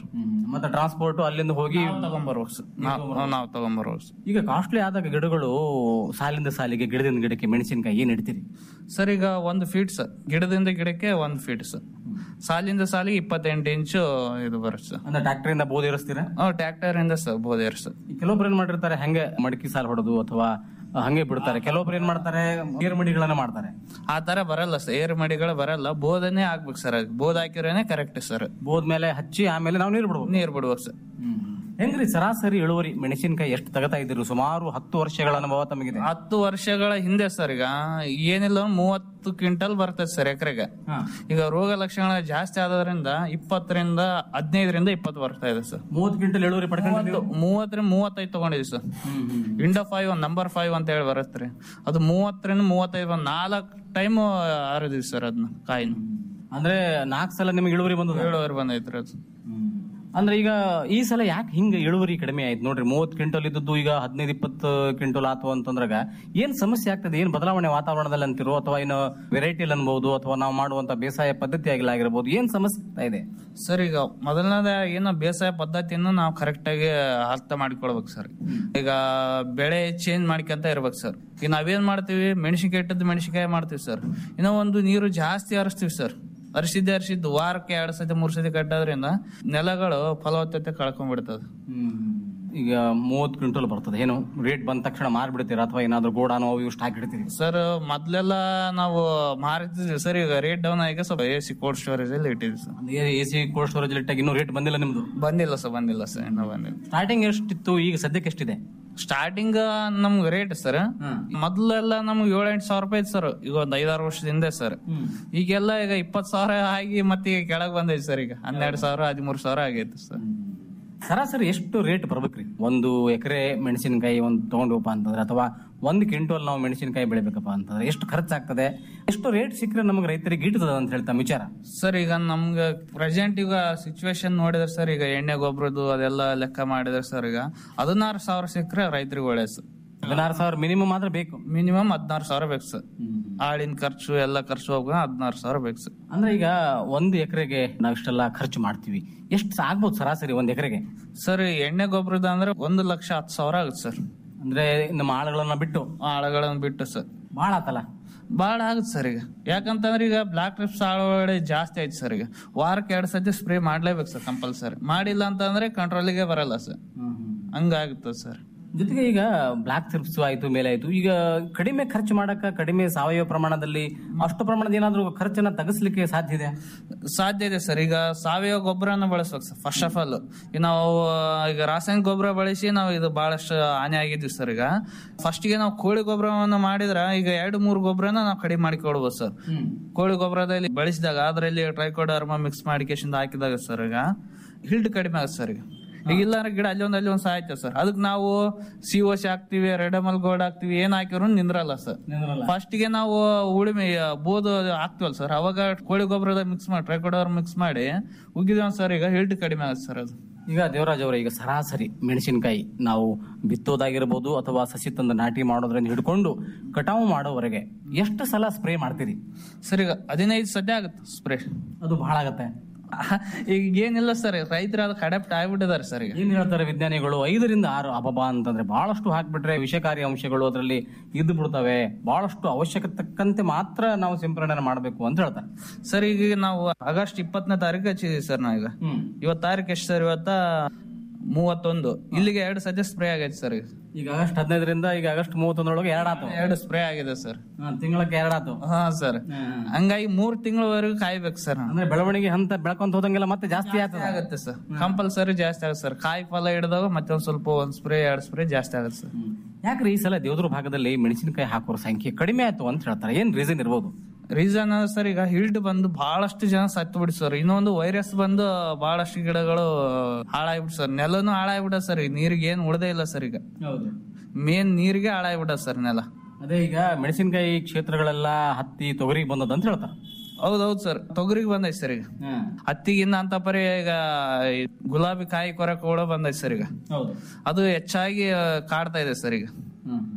ಮತ್ತೆ ಟ್ರಾನ್ಸ್ಪೋರ್ಟ್ ಅಲ್ಲಿಂದ ಹೋಗಿ
ತಗೊಂಬರ್ಬೇಕು ಸರ್ ನಾವು ನಾವು ತಗೊಂಬರ್ಬೇಕು ಸರ್
ಈಗ ಕಾಸ್ಟ್ಲಿ ಆದಾಗ ಗಿಡಗಳು ಸಾಲಿಂದ ಸಾಲಿಗೆ ಗಿಡದಿಂದ ಗಿಡಕ್ಕೆ ಮೆಣಸಿನಕಾಯಿ ಏನ್ ಇಡ್ತೀರಿ
ಸರ್ ಈಗ ಒಂದು ಫೀಟ್ ಸರ್ ಗಿಡದಿಂದ ಗಿಡಕ್ಕೆ ಒಂದು ಫೀಟ್ ಸರ್ ಸಾಲಿಂದ ಸಾಲಿಗೆ ಇಪ್ಪತ್ತೆಂಟು ಇಂಚು ಇದು ಬರುತ್ತೆ ಸರ್
ಅಂದ್ರೆ ಟ್ರ್ಯಾಕ್ಟರ್ ಇಂದ ಬೋದ್ ಏರಿಸ್ತೀರಾ
ಟ್ರ್ಯಾಕ್ಟರ್ ಇಂದ ಸರ್ ಬೋದೇರ್ ಸರ್
ಈ ಕೆಲವೊಬ್ರು ಏನ್ ಮಾಡಿರ್ತಾರೆ ಹಂಗೆ ಮಡಕಿ ಸಾಲ್ ಹೊಡೆದು ಅಥವಾ ಹಂಗೆ ಬಿಡ್ತಾರೆ ಕೆಲವೊಬ್ರು ಏನ್ ಮಾಡ್ತಾರೆ ಮಡಿಗಳನ್ನ ಮಾಡ್ತಾರೆ
ಆ ತರ ಬರಲ್ಲ ಸರ್ ಏರ್ ಮಡಿಗಳು ಬರಲ್ಲ ಬೋಧನೆ ಆಗ್ಬೇಕು ಸರ್ ಅದು ಬೋದ್ ಹಾಕಿರೋನೆ ಕರೆಕ್ಟ್ ಸರ್
ಬೋದ್ ಮೇಲೆ ಹಚ್ಚಿ ಆಮೇಲೆ ನಾವು ನೀರು ಬಿಡ್ಬೋದು
ನೀರ್ ಬಿಡ್ಬೇಕು ಸರ್
ಹೆಂಗ್ರಿ ಸರಾಸರಿ ಇಳುವರಿ ಮೆಣಸಿನಕಾಯಿ ಎಷ್ಟು ತಗತಾ ಇದ್ದೀರಿ ಸುಮಾರು ಹತ್ತು ವರ್ಷಗಳ ಅನುಭವ ತಮಗಿದೆ
ಹತ್ತು ವರ್ಷಗಳ ಹಿಂದೆ ಸರ್ ಈಗ ಏನಿಲ್ಲ ಒಂದ್ ಮೂವತ್ತು ಕ್ವಿಂಟಲ್ ಬರ್ತದೆ ಸರ್ ಎಕರೆಗೆ ಈಗ ರೋಗ ಲಕ್ಷಣ ಜಾಸ್ತಿ ಆಗೋದ್ರಿಂದ ಇಪ್ಪತ್ತರಿಂದ ಹದಿನೈದರಿಂದ ಇಪ್ಪತ್ತು ಬರ್ತಾ ಇದೆ ಸರ್
ಮೂವತ್ತು ಕ್ವಿಂಟಲ್ ಇಳುವರಿ ಪಡ್ಕೊಂಡು
ಮೂವತ್ತರಿಂದ ಮೂವತ್ತೈದು ತಗೊಂಡಿದ್ವಿ ಸರ್ ಇಂಡೋ ಫೈವ್ ಒಂದ್ ನಂಬರ್ ಫೈವ್ ಅಂತ ಹೇಳಿ ಬರುತ್ತೆ ರೀ ಅದು ಮೂವತ್ತರಿಂದ ಮೂವತ್ತೈದು ಒಂದ್ ನಾಲ್ಕು ಟೈಮ್ ಹರಿದಿವಿ ಸರ್ ಅದನ್ನ ಕಾಯಿನ
ಅಂದ್ರೆ ನಾಲ್ಕು ಸಲ ನಿಮ್ಗೆ ಇಳುವರಿ ಬಂದದ
ಏಳುವರೆ ಬಂದೈತ್ರಿ ಅದು
ಅಂದ್ರೆ ಈಗ ಈ ಸಲ ಯಾಕೆ ಹಿಂಗ ಇಳುವರಿ ಕಡಿಮೆ ಆಯ್ತು ನೋಡ್ರಿ ಮೂವತ್ ಕ್ವಿಂಟಲ್ ಇದ್ದದ್ದು ಈಗ ಹದಿನೈದು ಇಪ್ಪತ್ತು ಕ್ವಿಂಟಲ್ ಆತು ಅಂತಂದ್ರಾಗ ಏನ್ ಸಮಸ್ಯೆ ಆಗ್ತದೆ ಏನ್ ಬದಲಾವಣೆ ವಾತಾವರಣದಲ್ಲಿ ಅಂತಿರೋ ಅಥವಾ ಏನು ವೆರೈಟಿ ಅನ್ಬಹುದು ಅಥವಾ ನಾವು ಮಾಡುವಂತ ಬೇಸಾಯ ಪದ್ಧತಿ ಆಗಿರ್ಬೋದು ಏನ್ ಸಮಸ್ಯೆ ಆಗ್ತಾ ಇದೆ
ಸರ್ ಈಗ ಮೊದಲನೇದ ಏನೋ ಬೇಸಾಯ ಪದ್ಧತಿಯನ್ನು ನಾವು ಕರೆಕ್ಟ್ ಆಗಿ ಅರ್ಥ ಮಾಡ್ಕೊಳ್ಬೇಕು ಸರ್ ಈಗ ಬೆಳೆ ಚೇಂಜ್ ಮಾಡ್ಕೊಂತ ಇರ್ಬೇಕು ಸರ್ ಈಗ ನಾವೇನ್ ಮಾಡ್ತೀವಿ ಮೆಣಸಿನ್ಕಾಯಿ ಇಟ್ಟದ್ದು ಮೆಣಸಿನ್ಕಾಯಿ ಮಾಡ್ತೀವಿ ಸರ್ ಇನ್ನೂ ಒಂದು ನೀರು ಜಾಸ್ತಿ ಹರಿಸ್ತೀವಿ ಸರ್ ಹರಿಸಿದ್ದೆ ಹರಿಸಿದ್ದು ವಾರಕ್ಕೆ ಎರಡ್ ಸತಿ ಮೂರ್ ಸತಿ ಕಟ್ಟೋದ್ರಿಂದ ನೆಲಗಳು ಫಲವತ್ತತೆ ಕಳ್ಕೊಂಡ್ಬಿಡ್ತದೆ
ಈಗ ಮೂವತ್ ಕ್ವಿಂಟಲ್ ಬರ್ತದೆ ಏನು ರೇಟ್ ಬಂದ ತಕ್ಷಣ ಮಾರ್ಬಿಡ್ತೀರಾ ಅಥವಾ ಏನಾದ್ರು ಗೋಡಾನು ಅವು ಇವು ಸ್ಟಾಕ್ ಇಡ್ತೀರಿ
ಸರ್ ಮೊದ್ಲೆಲ್ಲ ನಾವು ಮಾರಿದ್ವಿ ಸರ್ ಈಗ ರೇಟ್ ಡೌನ್ ಆಗಿ ಸ್ವಲ್ಪ ಎ ಸಿ ಕೋಲ್ಡ್ ಸ್ಟೋರೇಜ್ ಅಲ್ಲಿ ಇಟ್ಟಿದ್ವಿ sir
A C cold storage ಇಟ್ಟಾಗ ಇನ್ನೂ ರೇಟ್ ಬಂದಿಲ್ಲ ನಿಮ್ದು
ಬಂದಿಲ್ಲ ಸರ್ ಬಂದಿಲ್ಲ ಸರ್ ಇನ್ನೂ ಬಂದಿಲ್ಲ
ಸ್ಟಾರ್ಟಿಂಗ್ ಎಷ್ಟಿತ್ತು ಈಗ ಸದ್ಯಕ್ಕೆ ಎಷ್ಟಿದೆ
ಸ್ಟಾರ್ಟಿಂಗ್ ನಮ್ಗೆ ರೇಟ್ ಸರ್ ಮೊದ್ಲೆಲ್ಲ ನಮ್ಗೆ ಏಳು ಎಂಟು ಸಾವಿರ ರೂಪಾಯಿ ಸರ್ ಈಗ ಒಂದ್ ಐದಾರು ವರ್ಷದ ಹಿಂದೆ ಸರ್ ಈಗೆಲ್ಲ ಈಗ ಇಪ್ಪತ್ ಸಾವಿರ ಆಗಿ ಮತ್ತೆ ಈಗ ಕೆಳಗ್ ಬಂದೈತಿ ಸರ್ ಈಗ ಹನ್ನೆರಡು ಸಾವಿರ ಹದಿಮೂರು ಸಾವಿರ ಆಗೈತೆ ಸರ್
ಸರಾಸರಿ ಎಷ್ಟು ರೇಟ್ ಬರ್ಬೇಕ್ರಿ ಒಂದು ಎಕರೆ ಮೆಣಸಿನಕಾಯಿ ಒಂದು ತಗೊಂಡ್ವಪ್ಪ ಅಂತಂದ್ರೆ ಅಥವಾ ಒಂದು ಕ್ವಿಂಟಲ್ ನಾವು ಮೆಣಸಿನಕಾಯಿ ಬೆಳಿಬೇಕಪ್ಪ ಅಂತಂದ್ರೆ ಎಷ್ಟು ಖರ್ಚಾಗ್ತದೆ ಎಷ್ಟು ರೇಟ್ ಸಿಕ್ಕರೆ ನಮಗೆ ರೈತರಿಗೆ ಇಡ್ತದ ಅಂತ ಹೇಳ್ತಾ ವಿಚಾರ
ಸರ್ ಈಗ ನಮ್ಗೆ ಪ್ರೆಸೆಂಟ್ ಈಗ ಸಿಚುವೇಶನ್ ನೋಡಿದ್ರೆ ಸರ್ ಈಗ ಎಣ್ಣೆ ಗೊಬ್ಬರದ್ದು ಅದೆಲ್ಲ ಲೆಕ್ಕ ಮಾಡಿದ್ರೆ ಸರ್ ಈಗ ಹದಿನಾರು ಸಾವಿರ ಸಿಕ್ಕರೆ ರೈತರಿಗೆ ಒಳ್ಳೆ ಸರ್
ಹದಿನಾರು ಸಾವಿರ ಮಿನಿಮಮ್ ಆದ್ರೆ ಬೇಕು
ಮಿನಿಮಮ್ ಹದಿನಾರು ಸಾವಿರ ಬೇಕು ಸರ್ ಆಳಿನ ಖರ್ಚು ಎಲ್ಲ ಖರ್ಚು ಹೋಗ ಹದಿನಾರು ಸಾವಿರ ಬೇಕು ಸರ್
ಅಂದ್ರೆ ಈಗ ಒಂದು ಎಕರೆಗೆ ನಾವಿಷ್ಟೆಲ್ಲ ಖರ್ಚು ಮಾಡ್ತೀವಿ ಎಷ್ಟು ಆಗ್ಬೋದು ಸರಾಸರಿ ಒಂದ್ ಎಕರೆಗೆ
ಸರ್ ಎಣ್ಣೆ ಗೊಬ್ಬರದ ಅಂದ್ರೆ ಒಂದು ಲಕ್ಷ ಹತ್ತು ಸಾವಿರ ಆಗುತ್ತೆ ಸರ್
ಅಂದ್ರೆ ನಮ್ಮ ಆಳುಗಳನ್ನ ಬಿಟ್ಟು
ಆಳುಗಳನ್ನ ಬಿಟ್ಟು ಸರ್
ಬಾಳ ಆತಲ್ಲ
ಬಾಳ ಆಗುತ್ತೆ ಸರ್ ಈಗ ಯಾಕಂತಂದ್ರೆ ಈಗ ಬ್ಲಾಕ್ ಟ್ರಿಪ್ಸ್ ಅಳವಡೆ ಜಾಸ್ತಿ ಆಯ್ತು ಸರ್ ಈಗ ವಾರಕ್ಕೆ ಎರಡು ಸತಿ ಸ್ಪ್ರೇ ಮಾಡ್ಲೇಬೇಕು ಸರ್ ಕಂಪಲ್ಸರಿ ಮಾಡಿಲ್ಲ ಅಂತಂದ್ರೆ ಕಂಟ್ರೋಲಿಗೆ ಬರಲ್ಲ ಸರ್ ಹಂಗಾಗುತ್ತೆ ಸರ್
ಜೊತೆಗೆ ಈಗ ಬ್ಲಾಕ್ ಥ್ರಿಪ್ಸ್ ಆಯ್ತು ಮೇಲೆ ಆಯ್ತು ಈಗ ಕಡಿಮೆ ಖರ್ಚು ಮಾಡಕ ಕಡಿಮೆ ಸಾವಯವ ಪ್ರಮಾಣದಲ್ಲಿ ಅಷ್ಟು ಪ್ರಮಾಣದ ಏನಾದ್ರೂ ಖರ್ಚನ್ನ ತಗ್ಸ್ಲಿಕ್ಕೆ ಸಾಧ್ಯ ಇದೆ
ಸಾಧ್ಯ ಇದೆ ಸರ್ ಈಗ ಸಾವಯವ ಗೊಬ್ಬರನ ಬಳಸ್ಬೇಕು ಸರ್ ಫಸ್ಟ್ ಆಫ್ ಆಲ್ ನಾವು ಈಗ ರಾಸಾಯನಿಕ ಗೊಬ್ಬರ ಬಳಸಿ ನಾವು ಇದು ಬಹಳಷ್ಟು ಹಾನಿ ಆಗಿದ್ವಿ ಸರ್ ಈಗ ಫಸ್ಟ್ ಗೆ ನಾವು ಕೋಳಿ ಗೊಬ್ಬರವನ್ನು ಮಾಡಿದ್ರ ಈಗ ಎರಡು ಮೂರು ಗೊಬ್ಬರನ ನಾವು ಕಡಿಮೆ ಮಾಡಿಕೊಡ್ಬೋದು ಸರ್ ಕೋಳಿ ಗೊಬ್ಬರದಲ್ಲಿ ಬಳಸಿದಾಗ ಅದರಲ್ಲಿ ಟ್ರೈಕೋಡರ್ಮ ಮಿಕ್ಸ್ ಮಾಡಿಕೇಶನ್ ಹಾಕಿದಾಗ ಸರ್ ಈಗ ಹಿಲ್ಡ್ ಕಡಿಮೆ ಆಗುತ್ತೆ ಸರ್ ಈಗ ಈಗ ಇಲ್ಲಾಂದ್ರೆ ಗಿಡ ಅಲ್ಲಿ ಒಂದ್ ಅಲ್ಲಿ ಒಂದ್ ಸಾಯ್ತದೆ ಸರ್ ಅದಕ್ಕೆ ನಾವು ಸಿ ಓ ಸಿ ಹಾಕ್ತಿವಿ ರೆಡಮಲ್ ಗೋಲ್ಡ್ ಹಾಕ್ತಿವಿ ಏನ್ ಹಾಕಿದ್ರು ನಿಂದ್ರಲ್ಲ ಸರ್ ಫಸ್ಟ್ ಗೆ ನಾವು ಉಳಿಮೆ ಬೋದು ಹಾಕ್ತಿವಲ್ಲ ಸರ್ ಅವಾಗ ಕೋಳಿ ಗೊಬ್ಬರದ ಮಿಕ್ಸ್ ಮಾಡಿ ಟ್ರೈಕೋಡರ್ ಮಿಕ್ಸ್ ಮಾಡಿ ಉಗಿದ್ವಿ ಸರ್ ಈಗ ಹಿಲ್ಡ್ ಕಡಿಮೆ ಆಗುತ್ತೆ ಸರ್ ಅದು
ಈಗ ದೇವರಾಜ್ ಅವರ ಈಗ ಸರಾಸರಿ ಮೆಣಸಿನಕಾಯಿ ನಾವು ಬಿತ್ತೋದಾಗಿರ್ಬೋದು ಅಥವಾ ಸಸಿ ತಂದು ನಾಟಿ ಮಾಡೋದ್ರಿಂದ ಹಿಡ್ಕೊಂಡು ಕಟಾವು ಮಾಡೋವರೆಗೆ ಎಷ್ಟು ಸಲ ಸ್ಪ್ರೇ ಮಾಡ್ತೀರಿ
ಸರ್ ಈಗ ಹದಿನೈದು ಸದ್ಯ ಆಗುತ್ತೆ ಸ್ಪ್ರೇ
ಅದು ಬಹಳ ಆಗತ್ತೆ
ಈಗ ಏನಿಲ್ಲ ಸರ್ ರೈತರು ಅದಕ್ಕೆ ಅಡಾಪ್ಟ್ ಆಗ್ಬಿಟ್ಟಿದ್ದಾರೆ ಸರ್ ಈಗ
ಏನ್ ಹೇಳ್ತಾರೆ ವಿಜ್ಞಾನಿಗಳು ಐದರಿಂದ ಆರು ಅಬಬಾ ಅಂತಂದ್ರೆ ಬಹಳಷ್ಟು ಹಾಕ್ಬಿಟ್ರೆ ವಿಷಕಾರಿ ಅಂಶಗಳು ಅದರಲ್ಲಿ ಇದ್ದು ಬಿಡ್ತವೆ ಬಹಳಷ್ಟು ಅವಶ್ಯಕತೆ ತಕ್ಕಂತೆ ಮಾತ್ರ ನಾವು ಸಿಂಪರಣೆ ಮಾಡಬೇಕು ಅಂತ ಹೇಳ್ತಾರೆ
ಸರ್ ಈಗ ನಾವು ಆಗಸ್ಟ್ ಇಪ್ಪತ್ತನೇ ತಾರೀಕು ಹಚ್ಚಿದೀವಿ ಸರ್ ನಾವೀಗ ಇವತ್ತು ತಾರೀಕು ಎಷ್ಟು ಸರ್ ಇವತ್ತ ಮೂವತ್ತೊಂದು ಇಲ್ಲಿಗೆ ಎರಡು ಸದ್ಯ ಸ್ಪ್ರೇ ಆಗೈತೆ ಸರ್ ಈಗ
ಈಗ ಆಗಸ್ಟ್ ಹದಿನೈದರಿಂದ ಈಗ ಆಗಸ್ಟ್ ಮೂವತ್ತೊಂದರೊಳಗೆ ಎರಡಾತು
ಎರಡು ಸ್ಪ್ರೇ ಆಗಿದೆ ಸರ್
ತಿಂಗಳಕ್ಕೆ ಎರಡಾತು
ಹಾ ಸರ್ ಹಂಗಾಗಿ ಮೂರ್ ತಿಂಗಳವರೆಗೂ ಕಾಯ್ಬೇಕು ಸರ್
ಅಂದ್ರೆ ಬೆಳವಣಿಗೆ ಹಂತ ಬೆಳ್ಕೊಂತ ಹೋದಂಗೆಲ್ಲ ಮತ್ತೆ ಜಾಸ್ತಿ ಆಗ್ತದೆ
ಆಗುತ್ತೆ ಸರ್ ಕಂಪಲ್ಸರಿ ಜಾಸ್ತಿ ಆಗುತ್ತೆ ಸರ್ ಕಾಯಿ ಫಲ ಹಿಡಿದಾಗ ಮತ್ತೊಂದ್ ಸ್ವಲ್ಪ ಒಂದ್ ಸ್ಪ್ರೇ ಎರಡ್ ಸ್ಪ್ರೇ ಜಾಸ್ತಿ ಆಗುತ್ತೆ ಸರ್
ಯಾಕ್ರಿ ಈ ಸಲ ದೇವದ್ರ ಭಾಗದಲ್ಲಿ ಮೆಣಸಿನಕಾಯಿ ಹಾಕೋರ ಸಂಖ್ಯೆ ಕಡಿಮೆ ಆಯ್ತು ಅಂತ ಹೇಳ್ತಾರೆ ಏನ್ ರೀಸನ್ ಇರ್ಬೋದು
ರೀಸನ್ ಸರ್ ಈಗ ಹಿಲ್ಡ್ ಬಂದು ಬಹಳಷ್ಟು ಜನ ಸತ್ತು ಬಿಡಿ ಸರ್ ಇನ್ನೊಂದು ವೈರಸ್ ಬಂದು ಬಹಳಷ್ಟು ಗಿಡಗಳು ಹಾಳಾಗ್ಬಿಟ್ಟು ಸರ್ ನೆಲನು ಹಾಳಾಗ್ಬಿಡ ಸರ್ ಈಗ ನೀರಿಗೆ ಏನ್ ಉಳ್ದೇ ಇಲ್ಲ ಸರ್ ಈಗ ಮೇನ್ ನೀರಿಗೆ ಹಾಳಾಗ್ಬಿಡ ಸರ್ ನೆಲ
ಅದೇ ಈಗ ಮೆಣಸಿನಕಾಯಿ ಕ್ಷೇತ್ರಗಳೆಲ್ಲ ಹತ್ತಿ ತೊಗರಿ ಬಂದದ ಅಂತ ಹೇಳ್ತಾರೆ
ಹೌದೌದು ಸರ್ ತೊಗರಿಗೆ ಬಂದೈತೆ ಸರ್ ಈಗ ಹತ್ತಿಗಿನ್ನ ಅಂತ ಪರಿ ಈಗ ಈ ಗುಲಾಬಿ ಕಾಯಿ ಕೊರಕ ಕೂಡ ಬಂದೈತೆ ಸರ್ ಈಗ
ಹೌದು
ಅದು ಹೆಚ್ಚಾಗಿ ಆ, ಕಾಡ್ತಾ ಇದೆ ಸರ್ ಈಗ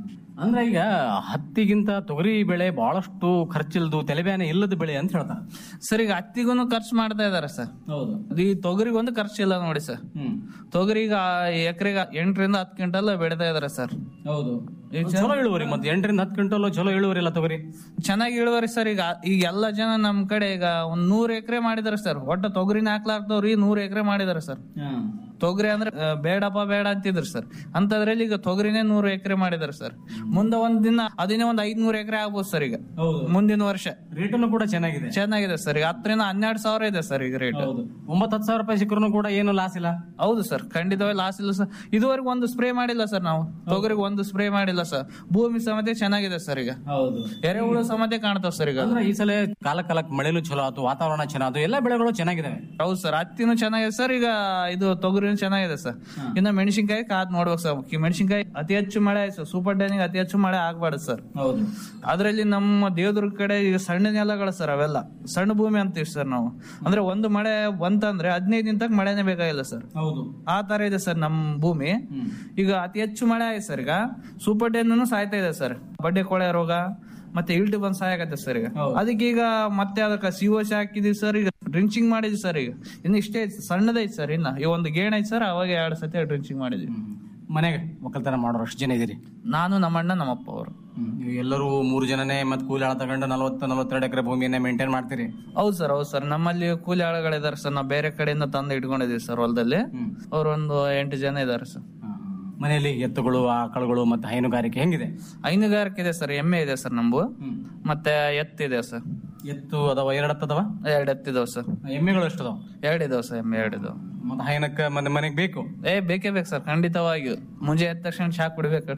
ಅಂದ್ರೆ ಈಗ ಹತ್ತಿಗಿಂತ ತೊಗರಿ ಬೆಳೆ ಬಹಳಷ್ಟು ಖರ್ಚಿಲ್ದು ತೆಲೆಬ್ಯಾನೆ ಇಲ್ಲದ ಬೆಳೆ ಅಂತ ಹೇಳ್ತಾರೆ
ಸರ್ ಈಗ ಹತ್ತಿಗೂ ಖರ್ಚು ಮಾಡ್ತಾ ಇದಾರೆ ಸರ್
ಹೌದು
ಈ ತೊಗರಿಗೆ ಒಂದು ಖರ್ಚು ಇಲ್ಲ ನೋಡಿ ಸರ್
ಹ್ಮ್
ತೊಗರಿಗೆ ಎಕರೆಗೆ ಎಂಟರಿಂದ ಹತ್ತು ಕ್ವಿಂಟಲ್ ಬೆಳಿತಾ ಇದಾರೆ ಸರ್
ಹೌದು ಚಲೋ ಇಳುವರಿ ಮತ್ತೆ ಎಂಟರಿಂದ ಹತ್ತು ಕ್ವಿಂಟಲ್ ಚಲೋ ಇಳುವರಿ ಎಲ್ಲ ತೊಗರಿ
ಚೆನ್ನಾಗಿ ಇಳುವರಿ ಸರ್ ಈಗ ಈಗ ಎಲ್ಲ ಜನ ನಮ್ ಕಡೆ ಈಗ ಒಂದ್ ನೂರ್ ಎಕರೆ ಮಾಡಿದಾರೆ ಸರ್ ಒಟ್ಟ ತೊಗರಿನ ಹಾಕ್ಲಾರ್ದವ್ರಿ ನೂರ್ ಎಕರೆ ಮಾಡಿದಾರೆ ಸರ್ ತೊಗರಿ ಅಂದ್ರೆ ಆ, ಬೇಡಪ್ಪ ಬೇಡ ಅಂತಿದ್ರು ಸರ್ ಅಂತದ್ರಲ್ಲಿ ಈಗ ತೊಗರಿನೇ ನೂರು ಎಕರೆ ಮಾಡಿದಾರೆ ಸರ್ ಮುಂದೆ ಒಂದ್ ದಿನ ಅದಿನೇ ಒಂದ್ ಐದ್ನೂರ್ ಎಕರೆ ಆಗ್ಬೋದು ಸರ್ ಈಗ
ಹೌದು
ಮುಂದಿನ ವರ್ಷ
ರೇಟನ್ನು ಕೂಡ ಚೆನ್ನಾಗಿದೆ
ಚೆನ್ನಾಗಿದೆ ಸರ್ ಈಗ ಹತ್ತರಿಂದ ಹನ್ನೆರಡು ಸಾವಿರ ಇದೆ ಸರ್ ಈಗ ರೇಟ್
ಹೌದು ಒಂಬತ್ತು ಹತ್ತು ಸಾವಿರ ರೂಪಾಯಿ ಸಿಕ್ಕರೂ ಕೂಡ ಏನು ಲಾಸ್ ಇಲ್ಲ
ಹೌದು ಸರ್ ಖಂಡಿತವಾಗಿ ಲಾಸ್ ಇಲ್ಲ ಸರ್ ಇದುವರೆಗೂ ಒಂದು ಸ್ಪ್ರೇ ಮಾಡಿಲ್ಲ ಸರ್ ನಾವು ತೊಗರಿಗೆ ಒಂದು ಸ್ಪ್ರೇ ಮಾಡಿಲ್ಲ ಸರ್ ಭೂಮಿ ಸಮೇತ ಚೆನ್ನಾಗಿದೆ ಸರ್ ಈಗ
ಹೌದು
ಎರೆಹುಳು ಸಮೇತ ಕಾಣ್ತಾವ್ ಸರ್ ಈಗ
ಅಂದ್ರೆ ಈ ಸಲ ಕಾಲ ಕಾಲಕ್ಕೆ ಮಳೆನೂ ಚಲೋ ಆಯ್ತು ವಾತಾವರಣ ಚೆನ್ನಾಯ್ತು ಎಲ್ಲ ಬೆಳೆಗಳು ಚೆನ್ನಾಗಿದಾವೆ
ಹೌದು ಸರ್ ಹತ್ತಿನೂ ಚೆನ್ನಾಗಿದೆ ಸರ್ ಈಗ ಇದು ತೊಗರಿನೂ ಚೆನ್ನಾಗಿದೆ ಸರ್ ಇನ್ನು ಮೆಣಸಿನ್ಕಾಯಿ ಕಾದ್ ನೋಡ್ಬೇಕು ಸರ್ ಈ ಮೆಣಸಿನ್ಕಾಯಿ ಅತಿ ಹೆಚ್ಚು ಮಳೆ ಆಯ್ತು ಸರ್ ಸೂಪರ್ ಡೈನಿಗೆ ಅತಿ ಹೆಚ್ಚು ಮಳೆ ಆಗ್ಬಾರ್ದು ಸರ್
ಹೌದು
ಅದ್ರಲ್ಲಿ ನಮ್ಮ ದೇವದುರ್ಗ ಕಡೆ ಈಗ ಸಣ್ಣ ನೆಲಗಳು ಸರ್ ಅವೆಲ್ಲ ಸಣ್ಣ ಭೂಮಿ ಅಂತೀವಿ ಸರ್ ನಾವು ಅಂದ್ರೆ ಒಂದು ಮಳೆ ಬಂತಂದ್ರೆ ಹದಿನೈದು ದಿನ ತನಕ ಮಳೆನೇ ಬೇಕಾಗಿಲ್ಲ ಸರ್
ಹೌದು
ಆ ತರ ಇದೆ ಸರ್ ನಮ್ ಭೂಮಿ ಈಗ ಅತಿ ಹೆಚ್ಚು ಮಳೆ ಆಯ್ತು ಸರ್ ಈಗ ಸೂಪರ್ ಡೇನು ಸಾಯ್ತಾ ಇದೆ ಸರ್ ಬಡ್ಡೆ ಕೊಳೆ ರೋಗ ಮತ್ತೆ ಇಲ್ಟಿ ಬಂದ್ ಸಾಯಕತ್ತೆ ಸರ್ ಈಗ ಅದಕ್ಕೆ ಈಗ ಮತ್ತೆ ಅದಕ್ಕೆ ಸಿಒಸಿ ಹಾಕಿದೀವಿ ಸರ್ ಈಗ ಡ್ರಿಂಚಿಂಗ್ ಮಾಡಿದ್ವಿ ಸರ್ ಈಗ ಇನ್ನು ಇಷ್ಟೇ ಐತಿ ಸಣ್ಣದೈತಿ ಸರ್ ಇನ್ನ ಈ ಒಂದು ಗೇಣ್ ಐತಿ ಸರ್ ಅವಾಗ ಎರಡು ಸತಿ ಡ್ರಿಂಚಿಂಗ್ ಮಾಡಿದ್ವಿ
ಮನೆಗೆ ಒಕ್ಕಲ್ತನ ಮಾಡೋರು ಅಷ್ಟು ಜನ ಇದೀರಿ
ನಾನು ನಮ್ಮಣ್ಣ ನಮ್ಮಪ್ಪ ಅವರು
ನೀವು ಎಲ್ಲರೂ ಮೂರು ಜನನೇ ಮತ್ತೆ ಕೂಲಿ ಆಳ ತಗೊಂಡು ನಲವತ್ತು ನಲವತ್ತೆರಡು ಎಕರೆ ಭೂಮಿಯನ್ನ ಮೇಂಟೈನ್ ಮಾಡ್ತೀರಿ
ಹೌದು ಸರ್ ಹೌದು ಸರ್ ನಮ್ಮಲ್ಲಿ ಕೂಲಿ ಆಳುಗಳಿದಾರೆ ಸರ್ ನಾವು ಬೇರೆ ಕಡೆಯಿಂದ ತಂದು ಇಟ್ಕೊಂಡಿದೀವಿ ಸರ್ ಹೊಲದಲ್ಲಿ ಅವ್ರೊಂದು ಎಂಟು ಜನ ಇದಾರೆ ಸರ್
ಮನೆಯಲ್ಲಿ ಎತ್ತುಗಳು ಆಕಳುಗಳು ಮತ್ತೆ ಹೈನುಗಾರಿಕೆ ಹೆಂಗಿದೆ
ಹೈನುಗಾರಿಕೆ ಇದೆ ಸರ್ ಎಮ್ಮೆ ಇದೆ ಸರ್ ನಮ್ದು ಮತ್ತೆ ಎತ್ತಿದೆ ಸರ್
ಎತ್ತು ಅದಾವ ಎರಡು ಎತ್ತು ಅದಾವ
ಎರಡು ಎತ್ತಿದಾವ್ ಸರ್
ಎಮ್ಮೆಗಳು ಎಷ್ಟು ಅದಾವ
ಎರಡು ಇದಾವ್ ಸರ್ ಎಮ್ಮೆ ಎರಡು ಇದಾವ್
ಮತ್ತೆ ಹೈನಕ್ಕ ಮನೆ ಮನೆಗೆ ಬೇಕು
ಏ ಬೇಕೇ ಬೇಕು ಸರ್ ಖಂಡಿತವಾಗಿಯೂ ಮುಂಜೆ ಎದ್ದ ತಕ್ಷಣ ಶಾಕ್ ಬಿಡ್ಬೇಕು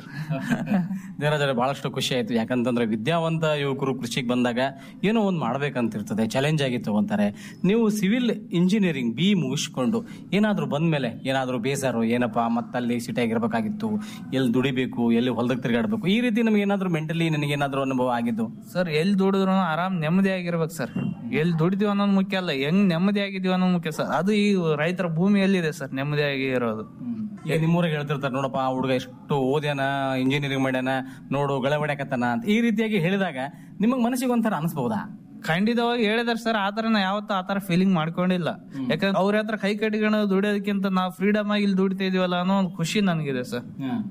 ದೇವರಾಜ್ ಬಹಳಷ್ಟು ಖುಷಿ ಆಯ್ತು ಯಾಕಂತಂದ್ರೆ ವಿದ್ಯಾವಂತ ಯುವಕರು ಕೃಷಿಗೆ ಬಂದಾಗ ಏನೋ ಒಂದು ಮಾಡ್ಬೇಕಂತ ಇರ್ತದೆ ಚಾಲೆಂಜ್ ಆಗಿ ತಗೊಂತಾರೆ ನೀವು ಸಿವಿಲ್ ಇಂಜಿನಿಯರಿಂಗ್ ಬಿ ಮುಗಿಸ್ಕೊಂಡು ಏನಾದ್ರೂ ಬಂದ್ಮೇಲೆ ಏನಾದ್ರೂ ಬೇಜಾರು ಏನಪ್ಪ ಮತ್ತಲ್ಲಿ ಸಿಟಿಯಾಗಿರ್ಬೇಕಾಗಿತ್ತು ಎಲ್ಲಿ ದುಡಿಬೇಕು ಎಲ್ಲಿ ಹೊಲದಾಗ ತಿರುಗಾಡ್ಬೇಕು ಈ ರೀತಿ ನಮ್ಗೆ ಏನಾದ್ರೂ ಮೆಂಟಲಿ ನನಗೇನಾದ್ರೂ ಅನುಭವ ಆಗಿದ್ದು
ಸರ್ ಎಲ್ಲಿ ದುಡಿದ್ರು ಆರಾಮ್ ನೆಮ್ಮದಿ ಆಗಿರ್ಬೇಕು ಸರ್ ಎಲ್ಲಿ ದುಡಿದೀವಿ ಅನ್ನೋದು ಮುಖ್ಯ ಅಲ್ಲ ಹೆಂಗ್ ನೆಮ್ಮದಿ ಆಗಿದೀವಿ ಅನ್ನೋದು ಮುಖ್ಯ ಸರ್ ಅದು ಈ ರೈತರ ಭೂಮಿ ಎಲ್ಲಿದೆ ಸರ್ ನೆಮ್ಮದಿಯಾಗಿ ಇರೋದು
ಈಗ ನಿಮ್ಮೂರಾಗ ಹೇಳ್ತಿರ್ತಾರೆ ನೋಡಪ್ಪ ಆ ಹುಡುಗ ಎಷ್ಟು ಓದ್ಯಾನ ಇಂಜಿನಿಯರಿಂಗ್ ಮಾಡ್ಯಾನ ನೋಡು ಗಳ ಹೊಡ್ಯಾಕತ್ತಾನ ಅಂತ ಈ ರೀತಿಯಾಗಿ ಹೇಳಿದಾಗ ನಿಮಗ್ ಮನಸ್ಸಿಗೆ ಒಂಥರ ಅನಿಸ್ಬಹುದಾ
ಖಂಡಿತವಾಗಿ ಹೇಳಿದಾರೆ ಸರ್ ಆತರ ನಾ ಯಾವತ್ತೂ ಆತರ ಫೀಲಿಂಗ್ ಮಾಡ್ಕೊಂಡಿಲ್ಲ ಯಾಕಂದ್ರೆ ಅವ್ರ ಹತ್ರ ಕೈ ಕಟ್ಟಿಕೊಂಡು ದುಡಿಯೋದಕ್ಕಿಂತ ನಾವು ಫ್ರೀಡಮ್ ಆಗಿ ಇಲ್ಲಿ ದುಡಿತಾ ಇದೀವಲ್ಲ ಅನ್ನೋ ಒಂದು ಖುಷಿ ನನಗಿದೆ ಸರ್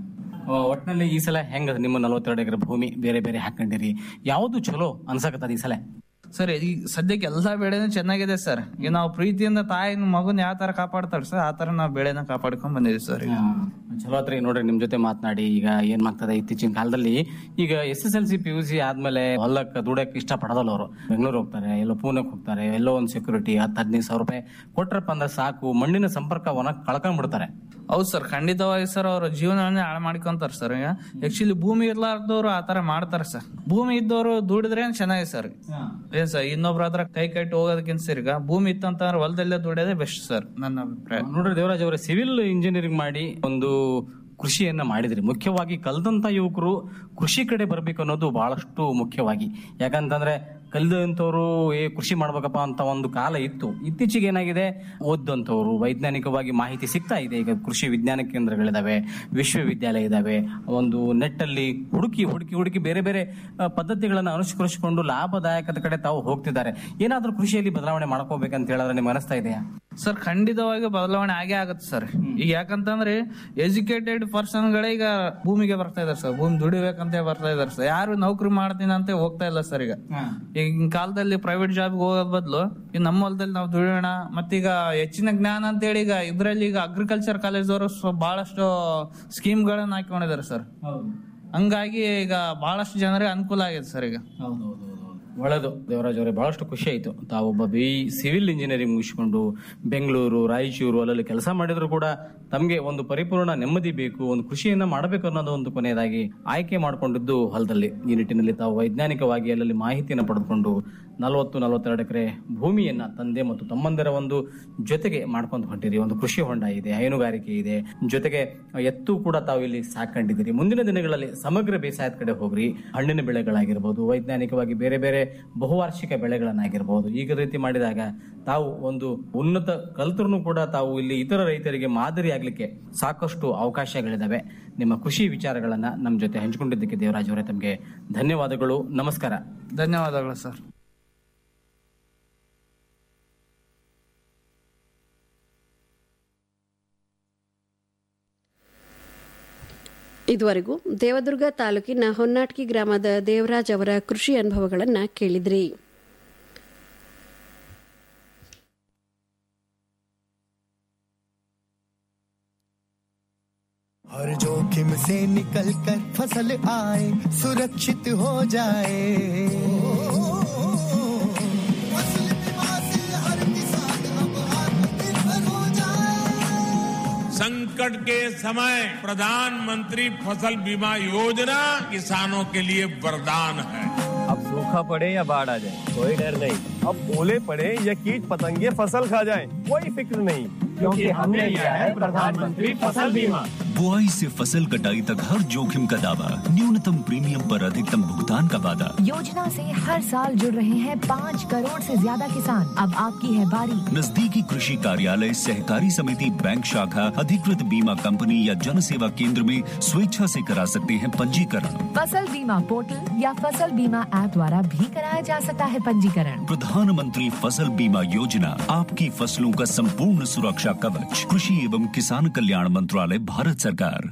ಆ, ಒಟ್ನಲ್ಲಿ ಈ ಸಲ ಹೆಂಗ ನಿಮ್ಮ ನಲವತ್ತೆರಡು ಎಕರೆ ಭೂಮಿ ಬೇರೆ ಬೇರೆ ಹಾಕೊಂಡಿರಿ ಯಾವ್ದು ಚಲೋ ಅನ್ಸಕತ್ತದ ಈ ಸಲ
ಸರ್ ಈ ಸದ್ಯಕ್ಕೆ ಎಲ್ಲಾ ಬೆಳೆನೂ ಚೆನ್ನಾಗಿದೆ ಸರ್ ಈಗ ನಾವು ಪ್ರೀತಿಯಿಂದ ತಾಯಿನ ಮಗುನ ಯಾವ ತರ ಕಾಪಾಡ್ತಾರೆ ಸರ್ ಆ ತರ ನಾವು ಬೆಳೆನ ಕಾಪಾಡ್ಕೊಂಡ್ ಬಂದಿದ್ದೀವಿ ಸರ್ ಈಗ.
ಚಲೋ ಆತ್ರಿ ನೋಡ್ರಿ ನಿಮ್ ಜೊತೆ ಮಾತನಾಡಿ ಈಗ ಏನ್ ಆಗ್ತದೆ ಇತ್ತೀಚಿನ ಕಾಲದಲ್ಲಿ ಈಗ S S L C P U C ಆದ್ಮೇಲೆ ಹೊಲಕ್ ದುಡಕ್ ಇಷ್ಟ ಪಡೋದಲ್ಲ ಅವರು ಬೆಂಗಳೂರು ಹೋಗ್ತಾರೆ ಎಲ್ಲೋ ಪೂನೆಕ್ ಹೋಗ್ತಾರೆ ಎಲ್ಲೋ ಒಂದ್ ಸೆಕ್ಯೂರಿಟಿ ಹತ್ತು ಹದಿನೈದು ಸಾವಿರ ರೂಪಾಯಿ ಕೊಟ್ರಪ್ಪ ಅಂದ್ರೆ ಸಾಕು ಮಣ್ಣಿನ ಸಂಪರ್ಕ ಒನ ಕಳ್ಕೊಂಡ್ ಬಿಡ್ತಾರೆ
ಹೌದು ಸರ್ ಖಂಡಿತವಾಗಿ ಸರ್ ಅವ್ರ ಜೀವನವನ್ನೇ ಹಾಳು ಮಾಡ್ಕೊಂತಾರೆ ಸರ್ ಈಗ ಆಕ್ಚುಲಿ ಭೂಮಿ ಇರ್ಲಾರ್ದವ್ರು ಆ ತರ ಮಾಡ್ತಾರೆ ಸರ್ ಭೂಮಿ ಇದ್ದವರು ದುಡಿದ್ರೆ ಚೆನ್ನಾಗಿದೆ ಸರ್ ಏನ್ ಸರ್ ಇನ್ನೊಬ್ರ ಹತ್ರ ಕೈ ಕಟ್ಟಿ ಹೋಗೋದಕ್ಕಿಂತ ಸರ್ ಈಗ ಭೂಮಿ ಇತ್ತಂತಂದ್ರೆ ಹೊಲದಲ್ಲೇ ದುಡಿಯೋದೇ ಬೆಸ್ಟ್ ಸರ್ ನನ್ನ ಅಭಿಪ್ರಾಯ
ನೋಡ್ರಿ ದೇವರಾಜ್ ಅವರೇ ಸಿವಿಲ್ ಇಂಜಿನಿಯರಿಂಗ್ ಮಾಡಿ ಒಂದು ಕೃಷಿಯನ್ನ ಮಾಡಿದ್ರಿ ಮುಖ್ಯವಾಗಿ ಕಲ್ದಂತ ಯುವಕರು ಕೃಷಿ ಕಡೆ ಬರ್ಬೇಕು ಅನ್ನೋದು ಬಹಳಷ್ಟು ಮುಖ್ಯವಾಗಿ ಯಾಕಂತಂದ್ರೆ ಕಲ್ದಂತವ್ರು ಏ ಕೃಷಿ ಮಾಡ್ಬೇಕಪ್ಪ ಅಂತ ಒಂದು ಕಾಲ ಇತ್ತು ಇತ್ತೀಚೆಗೆ ಏನಾಗಿದೆ ಓದಂತವ್ರು ವೈಜ್ಞಾನಿಕವಾಗಿ ಮಾಹಿತಿ ಸಿಗ್ತಾ ಇದೆ ಈಗ ಕೃಷಿ ವಿಜ್ಞಾನ ಕೇಂದ್ರಗಳಿದಾವೆ ವಿಶ್ವವಿದ್ಯಾಲಯ ಇದಾವೆ ಒಂದು ನೆಟ್ಟಲ್ಲಿ ಹುಡುಕಿ ಹುಡುಕಿ ಹುಡುಕಿ ಬೇರೆ ಬೇರೆ ಆ, ಪದ್ಧತಿಗಳನ್ನು ಅನುಷ್ಕರಿಸಿಕೊಂಡು ಲಾಭದಾಯಕದ ಕಡೆ ತಾವು ಹೋಗ್ತಿದ್ದಾರೆ ಏನಾದ್ರೂ ಕೃಷಿಯಲ್ಲಿ ಬದಲಾವಣೆ ಮಾಡ್ಕೋಬೇಕಂತ ಹೇಳಿದ್ರೆ ನಿಮ್ಗೆ ಅನಿಸ್ತಾ ಇದೆಯಾ
ಸರ್ ಖಂಡಿತವಾಗಿ ಬದಲಾವಣೆ ಆಗೇ ಆಗುತ್ತೆ ಸರ್ ಈಗ ಯಾಕಂತಂದ್ರೆ ಎಜುಕೇಟೆಡ್ ಪರ್ಸನ್ ಗಳೇ ಈಗ ಭೂಮಿಗೆ ಬರ್ತಾ ಇದಾರೆ ಸರ್ ಭೂಮಿ ದುಡಿಬೇಕಂತ ಬರ್ತಾ ಇದಾರೆ ಸರ್ ಯಾರು ನೌಕರಿ ಮಾಡ್ತೀನಿ ಅಂತ ಹೋಗ್ತಾ ಇಲ್ಲ ಸರ್ ಈಗ ಈಗಿನ ಕಾಲದಲ್ಲಿ ಪ್ರೈವೇಟ್ ಜಾಬ್ ಹೋಗೋದ್ ಬದಲು ಈ ನಮ್ಮ ಹೊಲದಲ್ಲಿ ನಾವು ದುಡಿಯೋಣ ಮತ್ತೀಗ ಹೆಚ್ಚಿನ ಜ್ಞಾನ ಅಂತ ಹೇಳಿ ಈಗ ಇದ್ರಲ್ಲಿ ಈಗ ಅಗ್ರಿಕಲ್ಚರ್ ಕಾಲೇಜ್ ಅವರು ಬಹಳಷ್ಟು ಸ್ಕೀಮ್ಗಳನ್ನ ಹಾಕೊಂಡಿದ್ದಾರೆ ಸರ್ ಹಂಗಾಗಿ ಈಗ ಬಹಳಷ್ಟು ಜನರಿಗೆ ಅನುಕೂಲ ಆಗಿದೆ ಸರ್ ಈಗ
ಒಳ್ಳೆದು ದೇವರಾಜ್ ಅವರೇ ಬಹಳಷ್ಟು ಖುಷಿ ಆಯ್ತು ತಾವೊಬ್ಬ ಬಿ ಸಿವಿಲ್ ಇಂಜಿನಿಯರಿಂಗ್ ಮುಗಿಸ್ಕೊಂಡು ಬೆಂಗಳೂರು ರಾಯಚೂರು ಅಲ್ಲಲ್ಲಿ ಕೆಲಸ ಮಾಡಿದ್ರು ಕೂಡ ತಮಗೆ ಒಂದು ಪರಿಪೂರ್ಣ ನೆಮ್ಮದಿ ಬೇಕು ಒಂದು ಕೃಷಿಯನ್ನ ಮಾಡಬೇಕು ಅನ್ನೋದು ಒಂದು ಕೊನೆಯದಾಗಿ ಆಯ್ಕೆ ಮಾಡಿಕೊಂಡಿದ್ದು ಹೊಲದಲ್ಲಿ ಈ ನಿಟ್ಟಿನಲ್ಲಿ ತಾವು ವೈಜ್ಞಾನಿಕವಾಗಿ ಅಲ್ಲಲ್ಲಿ ಮಾಹಿತಿಯನ್ನು ಪಡೆದುಕೊಂಡು ನಲವತ್ತು ನಲವತ್ತೆರಡು ಎಕರೆ ಭೂಮಿಯನ್ನ ತಂದೆ ಮತ್ತು ತಮ್ಮಂದಿರ ಒಂದು ಜೊತೆಗೆ ಮಾಡ್ಕೊಂಡು ಹೊಂಟಿರಿ ಒಂದು ಕೃಷಿ ಹೊಂಡ ಇದೆ ಹೈನುಗಾರಿಕೆ ಇದೆ ಜೊತೆಗೆ ಎತ್ತು ಕೂಡ ತಾವು ಇಲ್ಲಿ ಸಾಕೊಂಡಿದ್ದೀರಿ ಮುಂದಿನ ದಿನಗಳಲ್ಲಿ ಸಮಗ್ರ ಬೇಸಾಯದ ಕಡೆ ಹೋಗ್ರಿ ಹಣ್ಣಿನ ಬೆಳೆಗಳಾಗಿರ್ಬೋದು ವೈಜ್ಞಾನಿಕವಾಗಿ ಬೇರೆ ಬೇರೆ ಬಹುವಾರ್ಷಿಕ ಬೆಳೆಗಳನ್ನಾಗಿರ್ಬೋದು ಈಗ ರೀತಿ ಮಾಡಿದಾಗ ತಾವು ಒಂದು ಉನ್ನತ ಕಲ್ತರೂ ಕೂಡ ತಾವು ಇಲ್ಲಿ ಇತರ ರೈತರಿಗೆ ಮಾದರಿ ಆಗ್ಲಿಕ್ಕೆ ಸಾಕಷ್ಟು ಅವಕಾಶಗಳಿದಾವೆ ನಿಮ್ಮ ಖುಷಿ ವಿಚಾರಗಳನ್ನ ನಮ್ಮ ಜೊತೆ ಹಂಚಿಕೊಂಡಿದ್ದಕ್ಕೆ ದೇವರಾಜ್ ಅವರೇ ತಮಗೆ ಧನ್ಯವಾದಗಳು ನಮಸ್ಕಾರ
ಧನ್ಯವಾದಗಳು ಸರ್
ಇದುವರೆಗೂ ದೇವದುರ್ಗ ತಾಲೂಕಿನ ಹೊನ್ನಾಟ್ಕಿ ಗ್ರಾಮದ ದೇವರಾಜ್ ಅವರ ಕೃಷಿ ಅನುಭವಗಳನ್ನ ಕೇಳಿದ್ರಿ
हर जोखिम से निकल कर फसल आए सुरक्षित हो जाए फसल बीमा से हर किसान अब आत्मनिर्भर हो जाए
संकट के समय प्रधानमंत्री फसल बीमा योजना किसानों के लिए वरदान है
अब सूखा पड़े या बाढ़ आ जाए कोई डर नहीं अब ओले पड़े या कीट पतंगे फसल खा जाए कोई फिक्र नहीं क्योंकि हमने लिया है प्रधानमंत्री फसल बीमा
बुआई से फसल कटाई तक हर जोखिम का दावा न्यूनतम प्रीमियम पर अधिकतम भुगतान का वादा
योजना से हर साल जुड़ रहे हैं पाँच करोड़ से ज्यादा किसान अब आपकी है बारी
नजदीकी कृषि कार्यालय सहकारी समिति बैंक शाखा अधिकृत बीमा कंपनी या जन सेवा केंद्र में स्वेच्छा से करा सकते हैं पंजीकरण
फसल बीमा पोर्टल या फसल बीमा ऐप द्वारा भी कराया जा सकता है पंजीकरण
प्रधानमंत्री फसल बीमा योजना आपकी फसलों का संपूर्ण सुरक्षा कवच कृषि एवं किसान कल्याण मंत्रालय भारत सरकार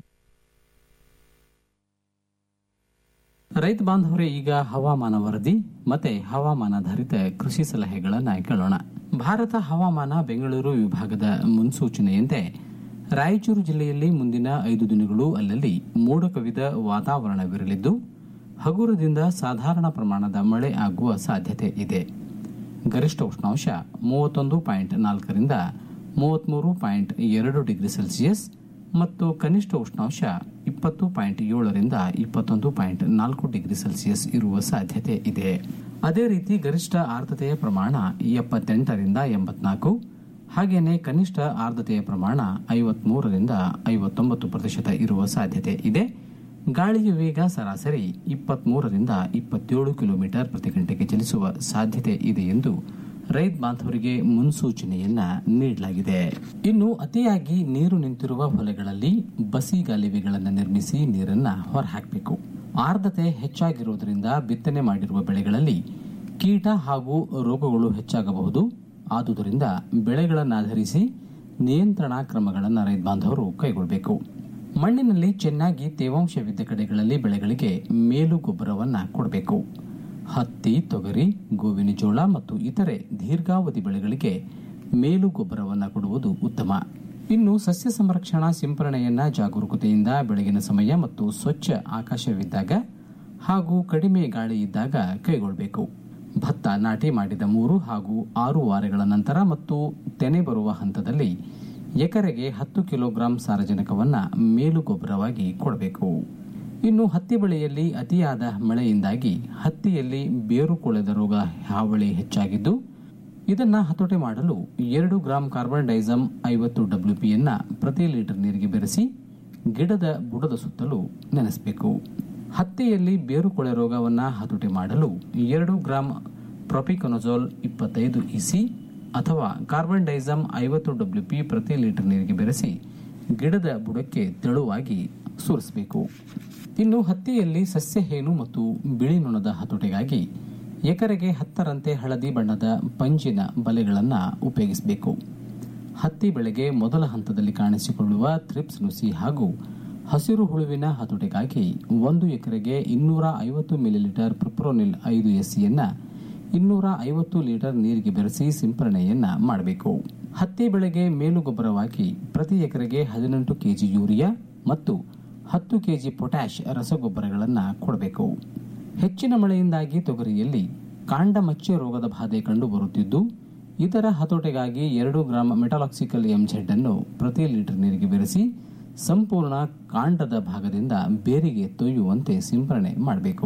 ರೈತ ಬಾಂಧವರೇ ಈಗ ಹವಾಮಾನ ವರದಿ ಮತ್ತೆ ಹವಾಮಾನಾಧಾರಿತ ಕೃಷಿ ಸಲಹೆಗಳನ್ನ ಕೇಳೋಣ ಭಾರತ ಹವಾಮಾನ ಬೆಂಗಳೂರು ವಿಭಾಗದ ಮುನ್ಸೂಚನೆಯಂತೆ ರಾಯಚೂರು ಜಿಲ್ಲೆಯಲ್ಲಿ ಮುಂದಿನ ಐದು ದಿನಗಳು ಅಲ್ಲಲ್ಲಿ ಮೋಡ ಕವಿದ ವಾತಾವರಣವಿರಲಿದ್ದು ಹಗುರದಿಂದ ಸಾಧಾರಣ ಪ್ರಮಾಣದ ಮಳೆ ಆಗುವ ಸಾಧ್ಯತೆ ಇದೆ ಗರಿಷ್ಠ ಉಷ್ಣಾಂಶ ಮೂವತ್ತೊಂದು ಪಾಯಿಂಟ್ ನಾಲ್ಕರಿಂದ ಮೂವತ್ಮೂರು ಪಾಯಿಂಟ್ ಎರಡು ಡಿಗ್ರಿ ಸೆಲ್ಸಿಯಸ್ ಮತ್ತು ಕನಿಷ್ಠ ಉಷ್ಣಾಂಶ ಇಪ್ಪತ್ತು ಪಾಯಿಂಟ್ ಏಳರಿಂದ ಇಪ್ಪತ್ತೊಂದು ಪಾಯಿಂಟ್ ನಾಲ್ಕು ಡಿಗ್ರಿ ಸೆಲ್ಸಿಯಸ್ ಇರುವ ಸಾಧ್ಯತೆ ಇದೆ ಅದೇ ರೀತಿ ಗರಿಷ್ಠ ಆರ್ದ್ರತೆಯ ಪ್ರಮಾಣ ಎಪ್ಪತ್ತೆಂಟರಿಂದ ಎಂಬತ್ನಾಲ್ಕು ಹಾಗೆಯೇ ಕನಿಷ್ಠ ಆರ್ದ್ರತೆಯ ಪ್ರಮಾಣ ಐವತ್ಮೂರರಿಂದ ಐವತ್ತೊಂಬತ್ತು ಪ್ರತಿಶತ ಇರುವ ಸಾಧ್ಯತೆ ಇದೆ ಗಾಳಿಯ ವೇಗ ಸರಾಸರಿ ಇಪ್ಪತ್ಮೂರರಿಂದ ಇಪ್ಪತ್ತೇಳು ಕಿಲೋಮೀಟರ್ ಪ್ರತಿ ಗಂಟೆಗೆ ಚಲಿಸುವ ಸಾಧ್ಯತೆ ಇದೆ ಎಂದು ರೈತ ಬಾಂಧವರಿಗೆ ಮುನ್ಸೂಚನೆಯನ್ನ ನೀಡಲಾಗಿದೆ ಇನ್ನು ಅತಿಯಾಗಿ ನೀರು ನಿಂತಿರುವ ಹೊಲೆಗಳಲ್ಲಿ ಬಸಿ ಗಾಲಿವೆಗಳನ್ನು ನಿರ್ಮಿಸಿ ನೀರನ್ನ ಹೊರಹಾಕಬೇಕು ಆರ್ದ್ರತೆ ಹೆಚ್ಚಾಗಿರುವುದರಿಂದ ಬಿತ್ತನೆ ಮಾಡಿರುವ ಬೆಳೆಗಳಲ್ಲಿ ಕೀಟ ಹಾಗೂ ರೋಗಗಳು ಹೆಚ್ಚಾಗಬಹುದು ಆದುದರಿಂದ ಬೆಳೆಗಳನ್ನಾಧರಿಸಿ ನಿಯಂತ್ರಣಾ ಕ್ರಮಗಳನ್ನು ರೈತ ಬಾಂಧವರು ಕೈಗೊಳ್ಳಬೇಕು ಮಣ್ಣಿನಲ್ಲಿ ಚೆನ್ನಾಗಿ ತೇವಾಂಶವಿದ್ದ ಕಡೆಗಳಲ್ಲಿ ಬೆಳೆಗಳಿಗೆ ಮೇಲು ಗೊಬ್ಬರವನ್ನ ಕೊಡಬೇಕು ಹತ್ತಿ ತೊಗರಿ ಗೋವಿನ ಜೋಳ ಮತ್ತು ಇತರೆ ದೀರ್ಘಾವಧಿ ಬೆಳೆಗಳಿಗೆ ಮೇಲು ಗೊಬ್ಬರವನ್ನು ಕೊಡುವುದು ಉತ್ತಮ ಇನ್ನು ಸಸ್ಯ ಸಂರಕ್ಷಣಾ ಸಿಂಪರಣೆಯನ್ನ ಜಾಗರೂಕತೆಯಿಂದ ಬೆಳಗಿನ ಸಮಯ ಮತ್ತು ಸ್ವಚ್ಛ ಆಕಾಶವಿದ್ದಾಗ ಹಾಗೂ ಕಡಿಮೆ ಗಾಳಿ ಇದ್ದಾಗ ಕೈಗೊಳ್ಳಬೇಕು ಭತ್ತ ನಾಟಿ ಮಾಡಿದ ಮೂರು ಹಾಗೂ ಆರು ವಾರಗಳ ನಂತರ ಮತ್ತು ತೆನೆ ಬರುವ ಹಂತದಲ್ಲಿ ಎಕರೆಗೆ ಹತ್ತು ಕಿಲೋಗ್ರಾಂ ಸಾರಜನಕವನ್ನ ಮೇಲು ಗೊಬ್ಬರವಾಗಿ ಕೊಡಬೇಕು ಇನ್ನು ಹತ್ತಿ ಬೆಳೆಯಲ್ಲಿ ಅತಿಯಾದ ಮಳೆಯಿಂದಾಗಿ ಹತ್ತಿಯಲ್ಲಿ ಬೇರು ಕೊಳೆದ ರೋಗ ಹಾವಳಿ ಹೆಚ್ಚಾಗಿದ್ದು ಇದನ್ನ ಹತೋಟಿ ಮಾಡಲು ಎರಡು ಗ್ರಾಂ ಕಾರ್ಬನ್ ಡೈಸಮ್ ಐವತ್ತು ಡಬ್ಲ್ಯೂಪಿಯನ್ನ ಪ್ರತಿ ಲೀಟರ್ ನೀರಿಗೆ ಬೆರೆಸಿ ಗಿಡದ ಬುಡದ ಸುತ್ತಲೂ ನೆನೆಸಬೇಕು ಹತ್ತಿಯಲ್ಲಿ ಬೇರು ಕೊಳೆ ರೋಗವನ್ನ ಹತೋಟಿ ಮಾಡಲು ಎರಡು ಗ್ರಾಂ ಪ್ರೊಪಿಕೊನಜೋಲ್ ಇಪ್ಪತ್ತೈದು ಇಸಿ ಅಥವಾ ಕಾರ್ಬನ್ ಡೈಸಮ್ ಐವತ್ತು ಡಬ್ಲ್ಯೂಪಿ ಪ್ರತಿ ಲೀಟರ್ ನೀರಿಗೆ ಬೆರೆಸಿ ಗಿಡದ ಬುಡಕ್ಕೆ ತೆಳುವಾಗಿ ಸುರಿಸಬೇಕು ಇನ್ನು ಹತ್ತಿಯಲ್ಲಿ ಸಸ್ಯ ಹೇನು ಮತ್ತು ಬಿಳಿ ನೊಣದ ಹತೋಟಿಗಾಗಿ ಎಕರೆಗೆ ಹತ್ತರಂತೆ ಹಳದಿ ಬಣ್ಣದ ಪಂಜಿನ ಬಲೆಗಳನ್ನು ಉಪಯೋಗಿಸಬೇಕು ಹತ್ತಿ ಬೆಳೆಗೆ ಮೊದಲ ಹಂತದಲ್ಲಿ ಕಾಣಿಸಿಕೊಳ್ಳುವ ಥ್ರಿಪ್ಸ್ ನುಸಿ ಹಾಗೂ ಹಸಿರು ಹುಳುವಿನ ಹತೋಟಿಗಾಗಿ ಒಂದು ಎಕರೆಗೆ ಇನ್ನೂರ ಐವತ್ತು ಮಿಲಿಲೀಟರ್ ಪ್ರಿಪ್ರೋನಿಲ್ ಐದು ಎಸ್ಸಿಯನ್ನ ಇನ್ನೂರ ಐವತ್ತು ಲೀಟರ್ ನೀರಿಗೆ ಬೆರೆಸಿ ಸಿಂಪರಣೆಯನ್ನ ಮಾಡಬೇಕು ಹತ್ತಿ ಬೆಳೆಗೆ ಮೇಲು ಗೊಬ್ಬರವಾಗಿ ಪ್ರತಿ ಎಕರೆಗೆ ಹದಿನೆಂಟು ಕೆಜಿ ಯೂರಿಯಾ ಮತ್ತು ಹತ್ತು ಕೆಜಿ ಪೊಟ್ಯಾಷ್ ರಸಗೊಬ್ಬರಗಳನ್ನು ಕೊಡಬೇಕು ಹೆಚ್ಚಿನ ಮಳೆಯಿಂದಾಗಿ ತೊಗರಿಯಲ್ಲಿ ಕಾಂಡ ಮಚ್ಚೆ ರೋಗದ ಬಾಧೆ ಕಂಡುಬರುತ್ತಿದ್ದು ಇದರ ಹತೋಟಿಗಾಗಿ ಎರಡು ಗ್ರಾಂ ಮೆಟಾಲಾಕ್ಸಿಕಲ್ ಎಂಜೆಡ್ ಅನ್ನು ಪ್ರತಿ ಲೀಟರ್ ನೀರಿಗೆ ಬೆರೆಸಿ ಸಂಪೂರ್ಣ ಕಾಂಡದ ಭಾಗದಿಂದ ಬೇರಿಗೆ ತೊಯ್ಯುವಂತೆ ಸಿಂಪರಣೆ ಮಾಡಬೇಕು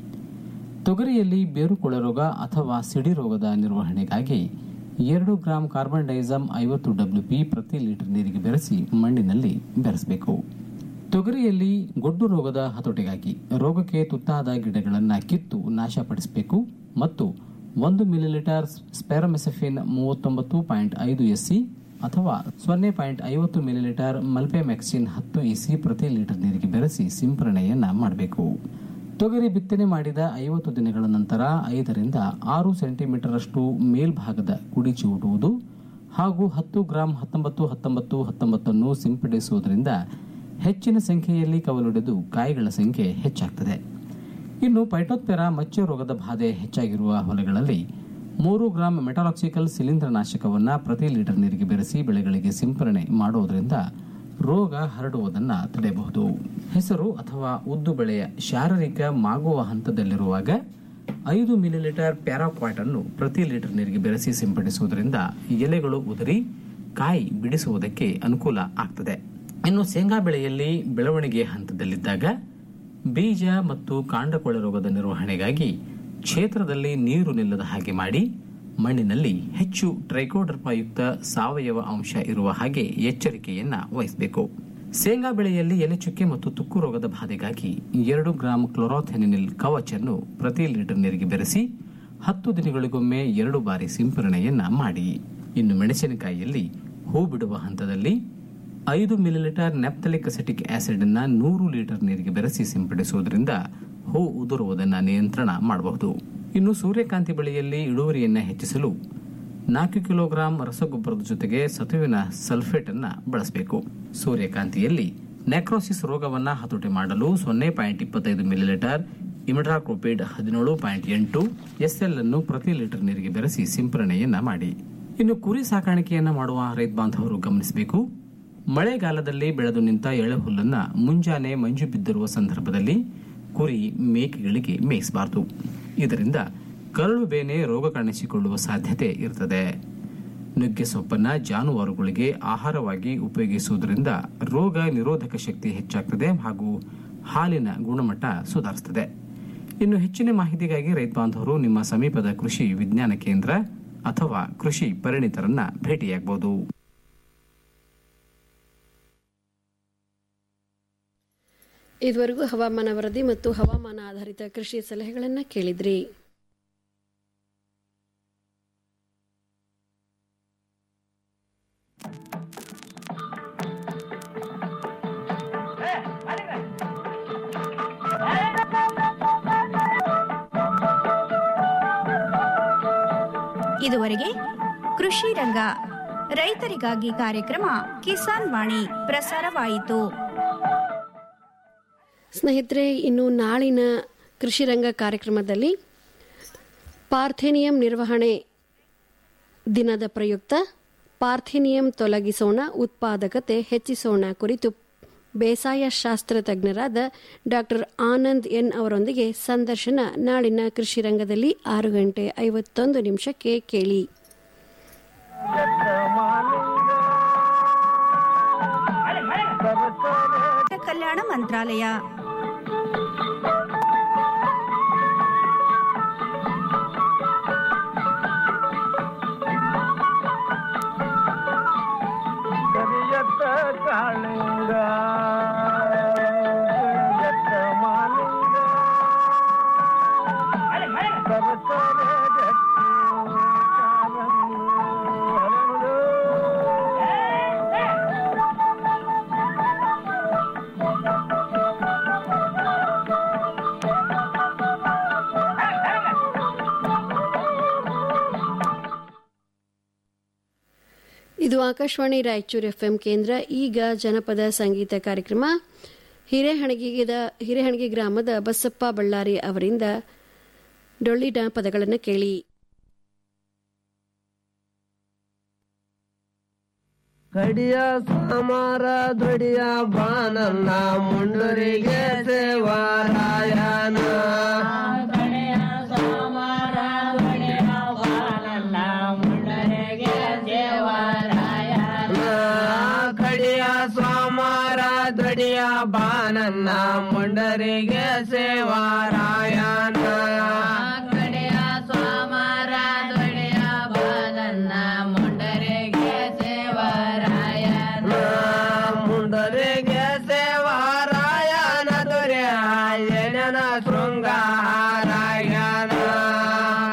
ತೊಗರಿಯಲ್ಲಿ ಬೇರುಕೊಳೆ ರೋಗ ಅಥವಾ ಸಿಡಿ ರೋಗದ ನಿರ್ವಹಣೆಗಾಗಿ ಎರಡು ಗ್ರಾಂ ಕಾರ್ಬನ್ ಡೈಸಮ್ ಐವತ್ತು ಡಬ್ಲ್ಯೂಪಿ ಪ್ರತಿ ಲೀಟರ್ ನೀರಿಗೆ ಬೆರೆಸಿ ಮಣ್ಣಿನಲ್ಲಿ ಬೆರೆಸಬೇಕು ತೊಗರಿಯಲ್ಲಿ ಗೊಡ್ಡು ರೋಗದ ಹತೋಟಿಗಾಗಿ ರೋಗಕ್ಕೆ ತುತ್ತಾದ ಗಿಡಗಳನ್ನು ಕಿತ್ತು ನಾಶಪಡಿಸಬೇಕು ಮತ್ತು ಒಂದು ಮಿಲಿಲೀಟರ್ ಸ್ಪೆರಮೆಸಫಿನ್ ಮೂವತ್ತೊಂಬತ್ತು ಪಾಯಿಂಟ್ ಐದು ಎಸ್ಸಿ ಅಥವಾ ಸೊನ್ನೆ ಪಾಯಿಂಟ್ ಐವತ್ತು ಮಿಲಿಲೀಟರ್ ಮಲ್ಪೆಮ್ಯಾಕ್ಸಿನ್ ಹತ್ತು ಇಸಿ ಪ್ರತಿ ಲೀಟರ್ ನೀರಿಗೆ ಬೆರೆಸಿ ಸಿಂಪರಣೆಯನ್ನ ಮಾಡಬೇಕು ತೊಗರಿ ಬಿತ್ತನೆ ಮಾಡಿದ ಐವತ್ತು ದಿನಗಳ ನಂತರ ಐದರಿಂದ ಆರು ಸೆಂಟಿಮೀಟರ್ ಅಷ್ಟು ಮೇಲ್ಭಾಗದ ಕುಡಿ ಚಿವುಟುವುದು ಹಾಗೂ ಹತ್ತು ಗ್ರಾಂ ಹತ್ತೊಂಬತ್ತು ಹತ್ತೊಂಬತ್ತು ಹತ್ತೊಂಬತ್ತನ್ನು ಸಿಂಪಡಿಸುವುದರಿಂದ ಹೆಚ್ಚಿನ ಸಂಖ್ಯೆಯಲ್ಲಿ ಕವಲೊಡೆದು ಕಾಯಿಗಳ ಸಂಖ್ಯೆ ಹೆಚ್ಚಾಗ್ತದೆ ಇನ್ನು ಪೈಟೋತ್ಪೆರಾ ಮಚ್ಚೆ ರೋಗದ ಬಾಧೆ ಹೆಚ್ಚಾಗಿರುವ ಹೊಲಗಳಲ್ಲಿ ಮೂರು ಗ್ರಾಂ ಮೆಟಾಲಾಕ್ಸಿಕಲ್ ಶಿಲೀಂಧ್ರನಾಶಕವನ್ನು ಪ್ರತಿ ಲೀಟರ್ ನೀರಿಗೆ ಬೆರೆಸಿ ಬೆಳೆಗಳಿಗೆ ಸಿಂಪರಣೆ ಮಾಡುವುದರಿಂದ ರೋಗ ಹರಡುವುದನ್ನು ತಡೆಯಬಹುದು ಹೆಸರು ಅಥವಾ ಉದ್ದು ಬೆಳೆಯ ಶಾರೀರಿಕ ಮಾಗುವ ಹಂತದಲ್ಲಿರುವಾಗ ಐದು ಮಿಲಿಲೀಟರ್ ಪ್ಯಾರಾಕ್ವಾಟ್ ಅನ್ನು ಪ್ರತಿ ಲೀಟರ್ ನೀರಿಗೆ ಬೆರೆಸಿ ಸಿಂಪಡಿಸುವುದರಿಂದ ಎಲೆಗಳು ಉದುರಿ ಕಾಯಿ ಬಿಡಿಸುವುದಕ್ಕೆ ಅನುಕೂಲ ಆಗ್ತದೆ ಇನ್ನು ಶೇಂಗಾ ಬೆಳೆಯಲ್ಲಿ ಬೆಳವಣಿಗೆ ಹಂತದಲ್ಲಿದ್ದಾಗ ಬೀಜ ಮತ್ತು ಕಾಂಡಕೊಳೆ ರೋಗದ ನಿರ್ವಹಣೆಗಾಗಿ ಕ್ಷೇತ್ರದಲ್ಲಿ ನೀರು ನಿಲ್ಲದ ಹಾಗೆ ಮಾಡಿ ಮಣ್ಣಿನಲ್ಲಿ ಹೆಚ್ಚು ಟ್ರೈಕೋಡರ್ಮಯುಕ್ತ ಸಾವಯವ ಅಂಶ ಇರುವ ಹಾಗೆ ಎಚ್ಚರಿಕೆಯನ್ನ ವಹಿಸಬೇಕು ಶೇಂಗಾ ಬೆಳೆಯಲ್ಲಿ ಎಲೆ ಚುಕ್ಕೆ ಮತ್ತು ತುಕ್ಕು ರೋಗದ ಬಾಧೆಗಾಗಿ ಎರಡು ಗ್ರಾಂ ಕ್ಲೋರಾಥೆನಿನಿಲ್ ಕವಚ್ ಅನ್ನು ಪ್ರತಿ ಲೀಟರ್ ನೀರಿಗೆ ಬೆರೆಸಿ ಹತ್ತು ದಿನಗಳಿಗೊಮ್ಮೆ ಎರಡು ಬಾರಿ ಸಿಂಪರಣೆಯನ್ನ ಮಾಡಿ ಇನ್ನು ಮೆಣಸಿನಕಾಯಿಯಲ್ಲಿ ಹೂ ಬಿಡುವ ಹಂತದಲ್ಲಿ ಐದು ಮಿಲಿಲೀಟರ್ ನೆಪ್ತಲಿಕ್ ಅಸೆಟಿಕ್ ಆಸಿಡ್ ಅನ್ನ ನೂರು ಲೀಟರ್ ನೀರಿಗೆ ಬೆರೆಸಿ ಸಿಂಪಡಿಸುವುದರಿಂದ ಹೂ ಉದುರುವುದನ್ನು ನಿಯಂತ್ರಣ ಮಾಡಬಹುದು ಇನ್ನು ಸೂರ್ಯಕಾಂತಿ ಬೆಳೆಯಲ್ಲಿ ಇಳುವರಿಯನ್ನ ಹೆಚ್ಚಿಸಲು ನಾಲ್ಕು ಕಿಲೋಗ್ರಾಂ ರಸಗೊಬ್ಬರದ ಜೊತೆಗೆ ಸತುವಿನ ಸಲ್ಫೇಟ್ ಅನ್ನ ಬಳಸಬೇಕು ಸೂರ್ಯಕಾಂತಿಯಲ್ಲಿ ನೆಕ್ರೋಸಿಸ್ ರೋಗವನ್ನ ಹತೋಟಿ ಮಾಡಲು ಸೊನ್ನೆ ಪಾಯಿಂಟ್ ಇಪ್ಪತ್ತೈದು ಮಿಲಿಲೀಟರ್ ಇಮಿಡ್ರಾಕ್ರೋಪಿಡ್ ಹದಿನೇಳು ಪಾಯಿಂಟ್ ಎಂಟು ಎಸ್ಎಲ್ ಅನ್ನು ಪ್ರತಿ ಲೀಟರ್ ನೀರಿಗೆ ಬೆರೆಸಿ ಸಿಂಪರಣೆಯನ್ನ ಮಾಡಿ ಇನ್ನು ಕುರಿ ಸಾಕಾಣಿಕೆಯನ್ನ ಮಾಡುವ ರೈತ ಬಾಂಧವರು ಗಮನಿಸಬೇಕು ಮಳೆಗಾಲದಲ್ಲಿ ಬೆಳೆದು ನಿಂತ ಎಳೆ ಹುಲ್ಲನ್ನ ಮುಂಜಾನೆ ಮಂಜು ಬಿದ್ದಿರುವ ಸಂದರ್ಭದಲ್ಲಿ ಕುರಿ ಮೇಕೆಗಳಿಗೆ ಮೇಯಿಸಬಾರದು ಇದರಿಂದ ಕರಳು ಬೇನೆ ರೋಗ ಕಾಣಿಸಿಕೊಳ್ಳುವ ಸಾಧ್ಯತೆ ಇರುತ್ತದೆ ನುಗ್ಗೆ ಸೊಪ್ಪನ್ನ ಜಾನುವಾರುಗಳಿಗೆ ಆಹಾರವಾಗಿ ಉಪಯೋಗಿಸುವುದರಿಂದ ರೋಗ ನಿರೋಧಕ ಶಕ್ತಿ ಹೆಚ್ಚಾಗ್ತದೆ ಹಾಗೂ ಹಾಲಿನ ಗುಣಮಟ್ಟ ಸುಧಾರಿಸುತ್ತದೆ ಇನ್ನು ಹೆಚ್ಚಿನ ಮಾಹಿತಿಗಾಗಿ ರೈತ ಬಾಂಧವರು ನಿಮ್ಮ ಸಮೀಪದ ಕೃಷಿ ವಿಜ್ಞಾನ ಕೇಂದ್ರ ಅಥವಾ ಕೃಷಿ ಪರಿಣಿತರನ್ನ ಭೇಟಿಯಾಗಬಹುದು
ಇದುವರೆಗೂ ಹವಾಮಾನ ವರದಿ ಮತ್ತು ಹವಾಮಾನ ಆಧಾರಿತ ಕೃಷಿ ಸಲಹೆಗಳನ್ನು ಕೇಳಿದ್ರಿ
ಇದುವರೆಗೆ ಕೃಷಿ ರಂಗ ರೈತರಿಗಾಗಿ ಕಾರ್ಯಕ್ರಮ ಕಿಸಾನ್ ವಾಣಿ ಪ್ರಸಾರವಾಯಿತು
ಸ್ನೇಹಿತರೆ ಇನ್ನು ನಾಳಿನ ಕೃಷಿ ರಂಗ ಕಾರ್ಯಕ್ರಮದಲ್ಲಿ ಪಾರ್ಥೇನಿಯಂ ನಿರ್ವಹಣೆ ದಿನದ ಪ್ರಯುಕ್ತ ಪಾರ್ಥೇನಿಯಂ ತೊಲಗಿಸೋಣ ಉತ್ಪಾದಕತೆ ಹೆಚ್ಚಿಸೋಣ ಕುರಿತು ಬೇಸಾಯ ಶಾಸ್ತ್ರ ತಜ್ಞರಾದ ಡಾಕ್ಟರ್ ಆನಂದ್ ಎನ್ ಅವರೊಂದಿಗೆ ಸಂದರ್ಶನ ನಾಳಿನ ಕೃಷಿ ರಂಗದಲ್ಲಿ ಆರು ಗಂಟೆ ಐವತ್ತೊಂದು ನಿಮಿಷಕ್ಕೆ ಕೇಳಿ
ಕಲ್ಯಾಣ ಮಂತ್ರಾಲಯ
ಕರಿಯತ್ತ ಕಾಳಿಂಗ ಕರಿಯತ್ತ ಮಾಲಿಂಗ ಸರಸರ ಜಟ್ಟಿ ಕಾಲಂದು ಹರಳು.
ಇದು ಆಕಾಶವಾಣಿ ರಾಯಚೂರು ಎಫ್ಎಂ ಕೇಂದ್ರ ಈಗ ಜನಪದ ಸಂಗೀತ ಕಾರ್ಯಕ್ರಮ ಹಿರೇಹಣಗಿದ ಹಿರೇಹಣಗಿ ಗ್ರಾಮದ ಬಸಪ್ಪ ಬಳ್ಳಾರಿ ಅವರಿಂದ ಡೊಳ್ಳಿನ ಪದಗಳನ್ನು ಕೇಳಿ
ಕಡಿಯ ಸಮಾರ ದೊಡಿಯ ಬಾನನ್ನ ಮುಂಡರಿಗೆ ಸೇವಾರಾಯಣ ಕಡಿಯ ಸೋಮಾರ ದೊಡಿಯ ಬಾನನ್ನ ಮುಂಡರಿಗೆ ಸೇವಾರಾಯಣ ಕಡಿಯ ಸೋಮಾರ ದೊಡಿಯ ಬಾನನ್ನ ಮುಂಡರಿಗೆ ಸೇವಾರಾಯಣ ಮುಂಡರಿಗೆ ಸೇವಾರಾಯಣ ದೊರೆ ಶೃಂಗಾರಾಯಣ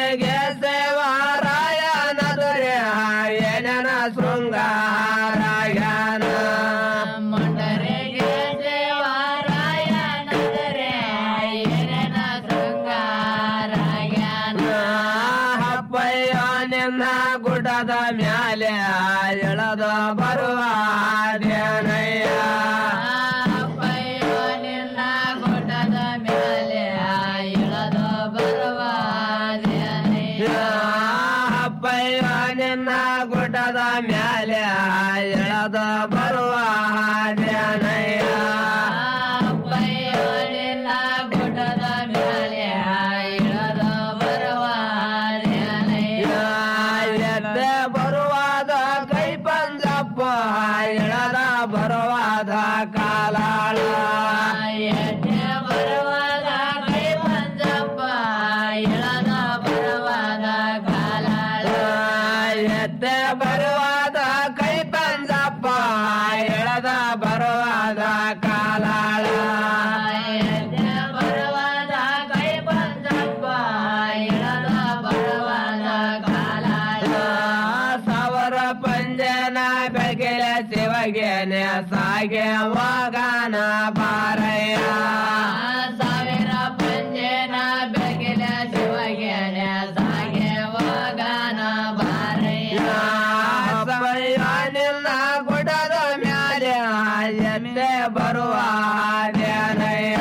ಮುಂಡರಿಗೆ ಸೇವಾರಾಯನ ದೊರೆ ಏನ ಶೃಂಗಾರಾಯನ ಮುಂಡರಿಗೆ ಸೇವಾರಾಯನ ದೊರೆ ಏನ ಶೃಂಗಾರಾಯನ ಹಪ್ಪಯ್ಯ ನಿನ್ನ ಗುಡ್ಡದ ಮ್ಯಾಲೆ ಎಳದ ಬರುವ ಧ್ಯಾನಯ್ಯ ಹಪ್ಪಯ್ಯ ನಿನ್ನ ಗುಡ್ಡದ ಮ್ಯಾಲೆ ಎಳದ ಬರುವ ಧ್ಯಾನಯ್ಯ ಹಪ್ಪಯ್ಯ ನಿನ್ನ ಗುಡ್ಡದ ಮ್ಯಾಲೆ ಎಳದ ಬರುವ ಧ್ಯಾನಯ್ಯ ಹಪ್ಪಯ್ಯ ನಿನ್ನ ಗುಡ್ಡದ ಮ್ಯಾಲೆ ಎಳದ ಬರುವ ಧ್ಯಾನಯ್ಯ ಎದ್ದ ಬರುವಾದ ಕೈ ಪಂಜಪ್ಪ ಎಳದ ಬರುವಾದ ಕಾಲಾಳ ಎದ್ದ ಬರುವಾದ ಕೈ ಪಂಜಪ್ಪ ಎಳದ ಬರುವಾದ ಕಾಲಾಳ ಎದ್ದ ಬರುವಾದ ಕೈ ಪಂಜಪ್ಪ ಎಳದ ಬರುವಾದ ಕಾಲಾಳ ಎದ್ದ ಬರುವಾದ ಕೈ ಪಂಜಪ್ಪ ಎಳದ ಬರುವಾದ ಕಾಲಾಳ ಸಾವಿರ ಪಂಜನ ಬೆಳಗಿನ ಶಿವಗೆನೆ ಸಾಗೆ ವಾಗನ ಬಾರಯ್ಯ ಸಾವಿರ ಪಂಜನ ಬೆಳಗಿನ ಶಿವಗೆನೆ ಸಾಗೆ ವಾಗನ ಬಾರಯ್ಯ ನಿನ್ನ ಗುಡದ ಮ್ಯಾಲೆ ಎತ್ತೆ ಬರುವ ಧ್ಯಾನಯ್ಯ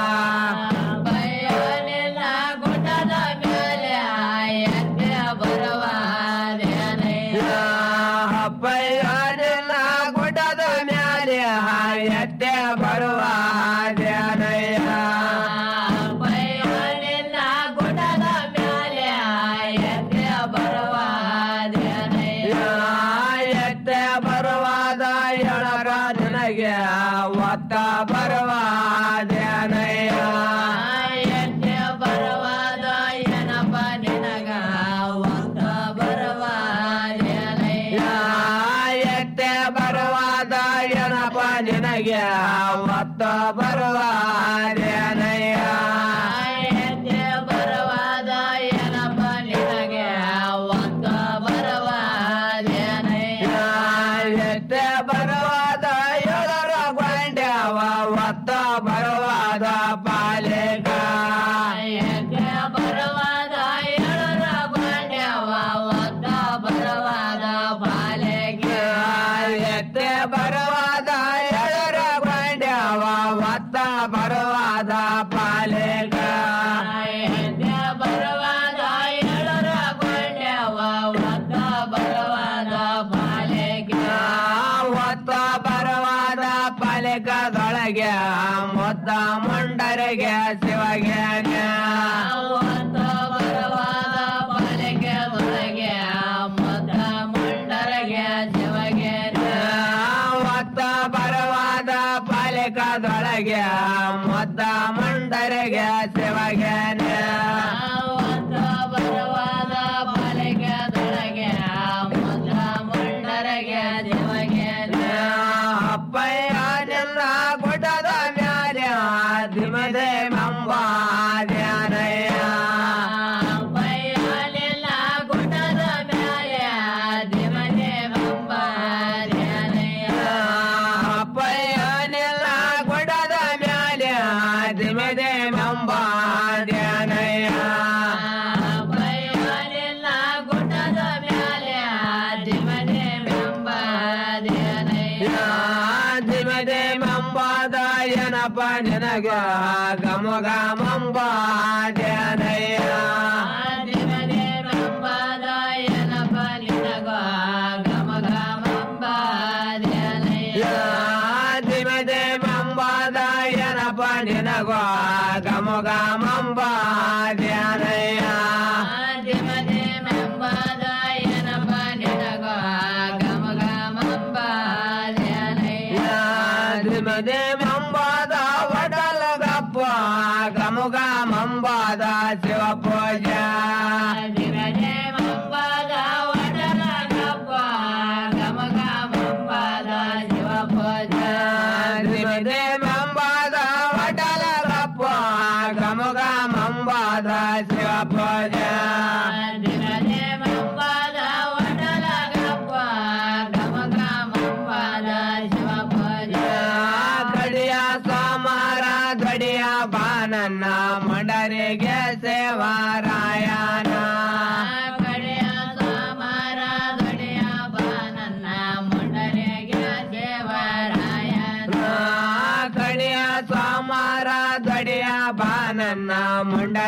ನಿನ್ನ ಗುಡ್ಡದ ಮೇಲೆ ಎತ್ತೆ ಬರುವ ಧ್ಯಾನಯ್ಯ ಹಪ್ಪಯ್ಯ ನಿನ್ನ ಗುಡ್ಡದ ಮ್ಯಾಲೆ ಎತ್ತೆ ಬರುವ ಧ್ಯಾನಯ್ಯ ಹಪ್ಪಯ್ಯ ನಿನ್ನ ಗುಡ್ಡದ ಮ್ಯಾಲೆ ಎತ್ತೆ ಬರುವ ಧ್ಯಾನಯ್ಯ ಎತ್ತೆ ಬರುವಾದ ಎಳರ ನಿನಗೆ ಒತ್ತ ಬರುವ ಧ್ಯಾನಯ್ಯ ಎತ್ತೆ ಬರುವಾದ ಏನಪ್ಪ ನಿನಗ ಒತ್ತ ಬರುವ ಧ್ಯಾನಯ್ಯ ಎತ್ತೆ ಬರುವಾದ ಏನಪ್ಪ ನಿನಗೆ ಒತ್ತ ಬರುವ ಧ್ಯಾನಯ್ಯ ಎತ್ತೆ ಬರುವಾದ ಏನಪ್ಪ ನಿನಗೆ ಒತ್ತ ಬರುವ ಧ್ಯಾನಯ್ಯ ಎತ್ತೆ ಬರುವಾದ ಎಳರ ಗೊಂಡ್ಯಾವ ಒತ್ತ ಬರುವಾದ ಪಾಲೆಗ ಎತ್ತೆ ಬರುವಾದ ಎಳರ ಗೊಂಡ್ಯಾವ ಒತ್ತ ಬರುವಾದ ಪಾಲೆಗ ಎತ್ತೆ ಬರುವಾದ ಎಳರ ಗೊಂಡ್ಯಾವ ಒತ್ತ ಬರುವಾದ ಪಾಲೆಗ ಎತ್ತೆ ಬರುವಾದ ಎಳರ ಗೊಂಡ್ಯಾವ ಒತ್ತ ಬರುವಾದ ಪಾಲೆಗ ಒತ್ತ ಬರುವಾದ ಪಾಲೆಗದೊಳಗೆ ಮೊತ್ತ ಮುಂಡರಿಗೆ ಶಿವಗೆ ಒತ್ತ ಬರುವಾದ ಪಾಲೆಗದೊಳಗೆ ಮೊತ್ತ ಮುಂಡರಿಗೆ ಶಿವಗೆ ಒತ್ತ ಬರುವಾದ ಪಾಲಿಕದೊಳಗೆ ಮೊತ್ತ ಮುಂಡರಿಗೆ ಶಿವಗೆ ಒತ್ತ ಬರುವಾದ ಪಾಲಿಕದೊಳಗೆ ಮೊತ್ತ ಮುಂಡರಿಗೆ ಶಿವಗೆ ಅಪ್ಪಯ್ಯ ನಿನ್ನ ಗುಡ್ಡದ ಮ್ಯಾಲೆ ದಿಮದೆ ಮಂಬ ಧ್ಯಾನಯ್ಯ ಅಪ್ಪಯ್ಯ ನಿನ್ನ ಗುಡ್ಡದ ಮ್ಯಾಲೆ ದಿಮದೆ ಮಂಬ ಧ್ಯಾನಯ್ಯ ಅಪ್ಪಯ್ಯ ನಿನ್ನ ಗುಡ್ಡದ ಮ್ಯಾಲೆ ದಿಮದೆ ಮಂಬ ಧ್ಯಾನಯ್ಯ ಅಪ್ಪಯ್ಯ ನಿನ್ನ ಗುಡ್ಡದ ಮ್ಯಾಲೆ ದಿಮದೆ ಮಂಬ ಧ್ಯಾನಯ್ಯ ದಿಮದೆ ಮಂಬಾದ ಏನಪ್ಪ ನಿನಗ ಗಮ ಗಮಂಬ ಧ್ಯಾನಯ್ಯ ದಿಮದೆ ಮಂಬಾದ ಏನಪ್ಪ ನಿನಗ ಗಮ ಗಮಂಬ ಧ್ಯಾನಯ್ಯ ದಿಮದೆ ಮಂಬಾದ ಏನಪ್ಪ ನಿನಗ ಗಮ ಗಮಂಬ ಧ್ಯಾನಯ್ಯ ದಿಮದೆ ಮಂಬಾದ ಏನಪ್ಪ ನಿನಗ ಗಮ ಗಮಂಬ ಧ್ಯಾನಯ್ಯ ದಿಮದೆ ಮಂಬಾದ ಒಡಲ ಗಪ್ಪ ಗಮುಗ ಮಂಬಾದ ಶಿವ ಪೂಜಾ ದಿಮದೆ ಮಂಬಾದ ಒಡಲ ಗಪ್ಪ ಗಮಗ ಮಂಬಾದ ಶಿವ ಪೂಜಾ ದಿಮದೆ ಮಂಬಾದ ಒಡಲ ಗಪ್ಪ ಗಮುಗ ಮಂಬಾದ ಶಿವ ಪೂಜಾ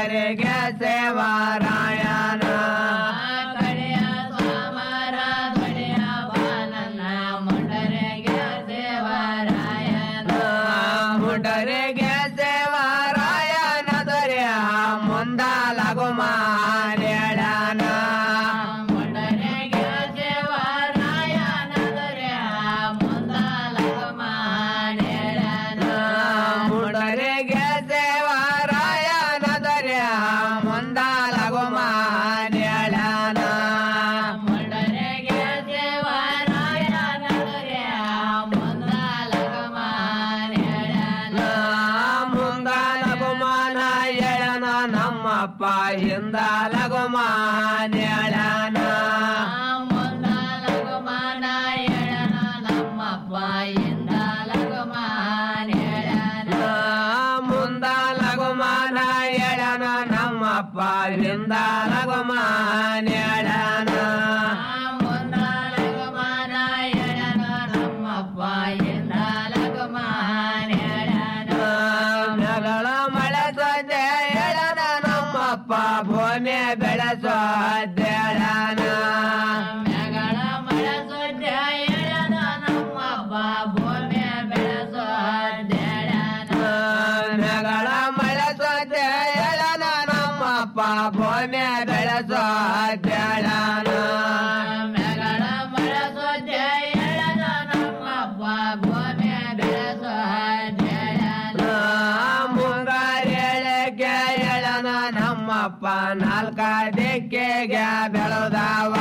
ಮುಂಡರಿಗೆ ಸೇವಾರಾಯಣ ಕಡೆಯ ಸೋಮರ ದೊಡೆಯ ಬಾಲನ ಮುಂಡರಿಗೆ ಸೇವಾರಾಯಣ ಮುಂಡರಿಗೆ ಸೇವಾರಾಯಣ ದೊರೆಯ ಮುಂದಾಲಗು ಮಾರ್ಯಡನ ಮುಂಡರಿಗೆ ಸೇವಾರಾಯಣ ದೊರೆಯ ಮುಂದಾಲಗು ಮಾರ್ಯಡನ ಮುಂಡರಿಗೆ ಸೇವಾರಾಯಣ ದೊರೆಯ ಮುಂದಾಲಗು ಮಾರ್ಯಡನ ಮುಂಡರಿಗೆ ಸೇವಾರಾಯಣ ದೊರೆಯ ಮುಂದಾಲಗು ಮಾರ್ಯಡನ ಮುಂದಾಲಗು ಮಾನ ಎಳನ ನಮ್ಮಪ್ಪ ಹಿಂದಾಲಗು ಮಾನ್ಯಳನ ಮುಂದಾಲಗು ಮಾನ ಎಳನ ನಮ್ಮಪ್ಪ ಹಿಂದಾಲಗು ಮಾನ್ಯಳನ ಮುಂದಾಲಗು ಮಾನ ಎಳನ ನಮ್ಮಪ್ಪ ಹಿಂದಾಲಗು ಮಾನ್ಯಳನ ಮುಂದಾಲಗು ಮಾನ ಎಳನ ನಮ್ಮಪ್ಪ ಹಿಂದಾಲಗು ಮಾನ್ಯಳನ ನಗಳ ಮಳೆ ಸೊದ್ದೆ ಎಳನ ನಮ್ಮಪ್ಪ ಭೂಮಿ ಬೆಳೆಸೋದ್ಯಳನ ನಗಳ ಮಳೆ ಸೊದ್ದೆ ಎಳನ ನಮ್ಮಪ್ಪ ಭೂಮಿ ಬೆಳೆಸೋದ್ಯಳನ ನಗಳ ಮಳೆ ಸೊದ್ದೆ ಎಳನ ನಮ್ಮಪ್ಪ ಭೂಮಿ ಬೆಳೆಸೋದ್ಯಳನ ನಗಳ ಮಳೆ ಸೊದ್ದೆ ಎಳನ ನಮ್ಮಪ್ಪ ಭೂಮಿ ಬೆಳೆಸೋದ್ಯಳನ ಮುಂಗಾರೆಳೆಗೆ ಎಳನ ನಮ್ಮಪ್ಪ ನಾಲ್ಕ ದಿಕ್ಕಿಗೆ ಬೆಳೆದವ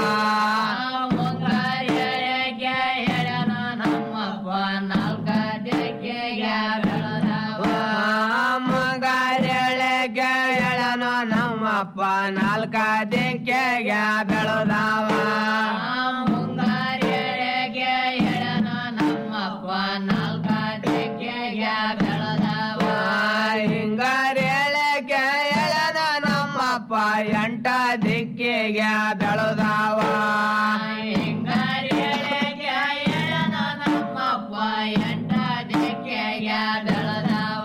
ಮುಂಗಾರೆಳೆಗೆ ಎಳನ ನಮ್ಮಪ್ಪ ನಾಲ್ಕ ದಿಕ್ಕಿಗೆ ಬೆಳೆದವ ಮುಂಗಾರೆಳೆಗೆ ಎಳನ ನಮ್ಮಪ್ಪ ನಾಲ್ಕ ದಿಕ್ಕಿಗೆ ಬೆಳೆದವ ಮುಂಗಾರೆಳೆಗೆ ಎಳನ ನಮ್ಮಪ್ಪ ನಾಲ್ಕ ದಿಕ್ಕಿಗೆ ಬೆಳೆದವ ಹಿಂಗಾರೆಳೆಗೆ ಎಳನ ನಮ್ಮಪ್ಪ ಎಂಟ ದಿಕ್ಕಿಗೆ ಬೆಳೆದವ ಹಿಂಗಾರೆಳೆಗೆ ಎಳನ ನಮ್ಮಪ್ಪ ಎಂಟ ದಿಕ್ಕಿಗೆ ಬೆಳೆದವ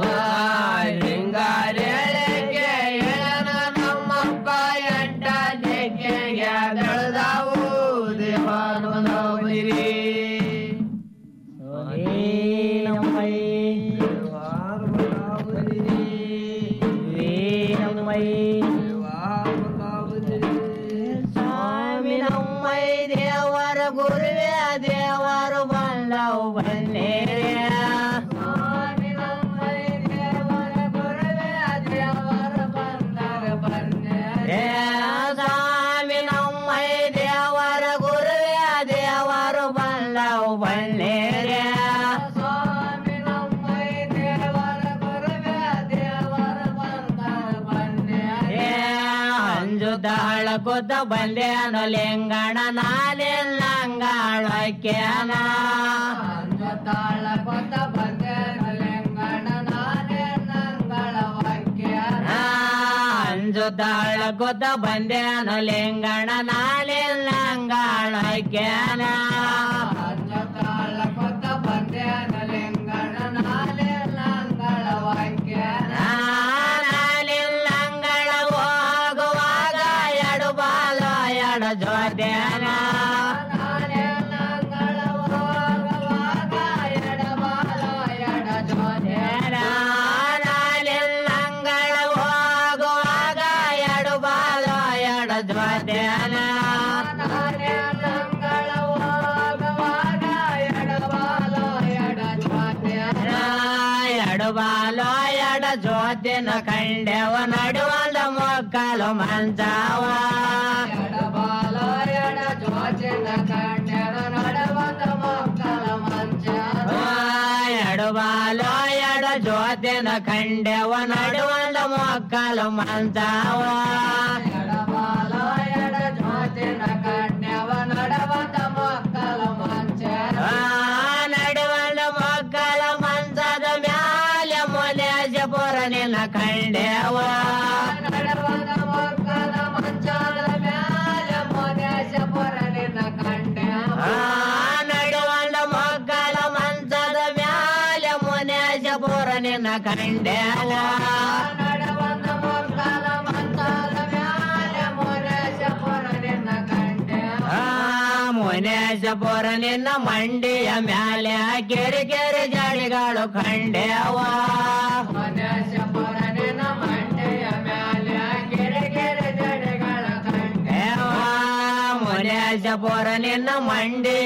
ಹಿಂಗಾರೆಳೆಗೆ ಎಳನ ನಮ್ಮಪ್ಪ ಎಂಟ ದಿಕ್ಕಿಗೆ ಬೆಳೆದವು ದೇವಾನು ನವನಿರಿ ಸ್ವಾಮಿ ನಮ್ಮೈ ದೇವರ ಗುರುವೇ ದೇವರು ಬಂದವು ಬನ್ನೇರೆ ಸ್ವಾಮಿ ನಮ್ಮೈ ದೇವರ ಗುರುವೇ ದೇವರು ಬಂದಾಗ ಬನ್ನೇರೆ ಸ್ವಾಮಿ ನಮ್ಮೈ ದೇವರ ಗುರುವೇ ದೇವರು ಬಂದವು ಬನ್ನೇರೆ ಸ್ವಾಮಿ ನಮ್ಮೈ ದೇವರ ಗುರುವೇ ದೇವರು ಬಂದಾಗ ಬನ್ನೇರೆ ಅಂಜುದಾಳ ಕೊದ್ದ ಬಂದೇನು ಲಿಂಗಣ ನಾಲಿಲ್ಲಂಗಾಳಕ್ಯನ ಅಂಜುದಾಳ ಕೊದ್ದ ಬಂದೇನು ಲಿಂಗಣ ನಾಲಿಲ್ಲಂಗಳವಕ್ಯನ ಅಂಜುದಾಳ ಕೊದ್ದ ಬಂದೇನು ಲಿಂಗಣ ನಾಲಿಲ್ಲಂಗಾಳಕ್ಯನ ಅಂಜುದಾಳ ಕೊದ್ದ ಬಂದೇನು ಲಿಂಗಣ ನಾಲಿಲ್ಲಂಗಳವಕ್ಯನ ನಾಲಿಲ್ಲಂಗಳ ಹೋಗುವಾಗ ಎಡು ಬಾಲ ಎಡ ಜೋದ್ಯಾನ ನಾಲಿಲ್ಲಂಗಳ ಹೋಗುವಾಗ ಎಡು ಬಾಲ ಎಡ ಜೋದ್ಯಾನ ಎಡು ಬಾಲೋ ಎಡ ಜೋತಿನ ಕಂಡೆವ ನಡುವಂದ ಮೊಕ್ಕಲು ಮಂಚಾವ ಎಡಬಾಲೋ ಎಡ ಜೋತಿನ ಕಂಡೆವ ನಡುವಂದ ಮೊಕ್ಕಲು ಮಂಚಾವ ಎಡಬಾಲೋ ಎಡ ಜೋತಿನ ಕಂಡೆವ ನಡುವಂದ ಮೊಕ್ಕಲು ಮಂಚಾವ ಎಡಬಾಲೋ ಎಡ ಜೋತಿನ ಕಂಡೆವ ನಡುವಂದ ಮೊಕ್ಕಲು ಮಂಚಾವ ನಡುವಂದ ಮೊಕ್ಕಲ ಮಂಚದ ಮ್ಯಾಲೆ ಮೊಲೆಜಪುರ ನಿನ್ನ ಕಂಡೆವ ನಡುವಂದ ಮೊಕ್ಕಲ ಮಂಚದ ಮ್ಯಾಲೆ ಮೊಲೆಜಪುರ ನಿನ್ನ ಕಂಡೆವ ನಡುವಂದ ಮೊಕ್ಕಲ ಮಂಚದ ಮ್ಯಾಲೆ ಮೊನೆಜಪುರ ನಿನ್ನ ಕಂಡೆವ ನಡುವಂದ ಮೊಕ್ಕಲ ಮುನೇಶಪುರ ನಿನ್ನ ಮಂಡಿಯ ಮ್ಯಾಲೆ ಕೆರೆ ಕೆರೆ ಜಾಡಿಗಳು ಕಂಡೆವ ಮುನೇಶಪುರ ನಿನ್ನ ಮಂಡಿಯ ಮ್ಯಾಲೆ ಕೆರೆ ಕೆರೆ ಜಾಡಿಗಳು ಕಂಡೆವ ಮುನೇಶಪುರ ನಿನ್ನ ಮಂಡಿ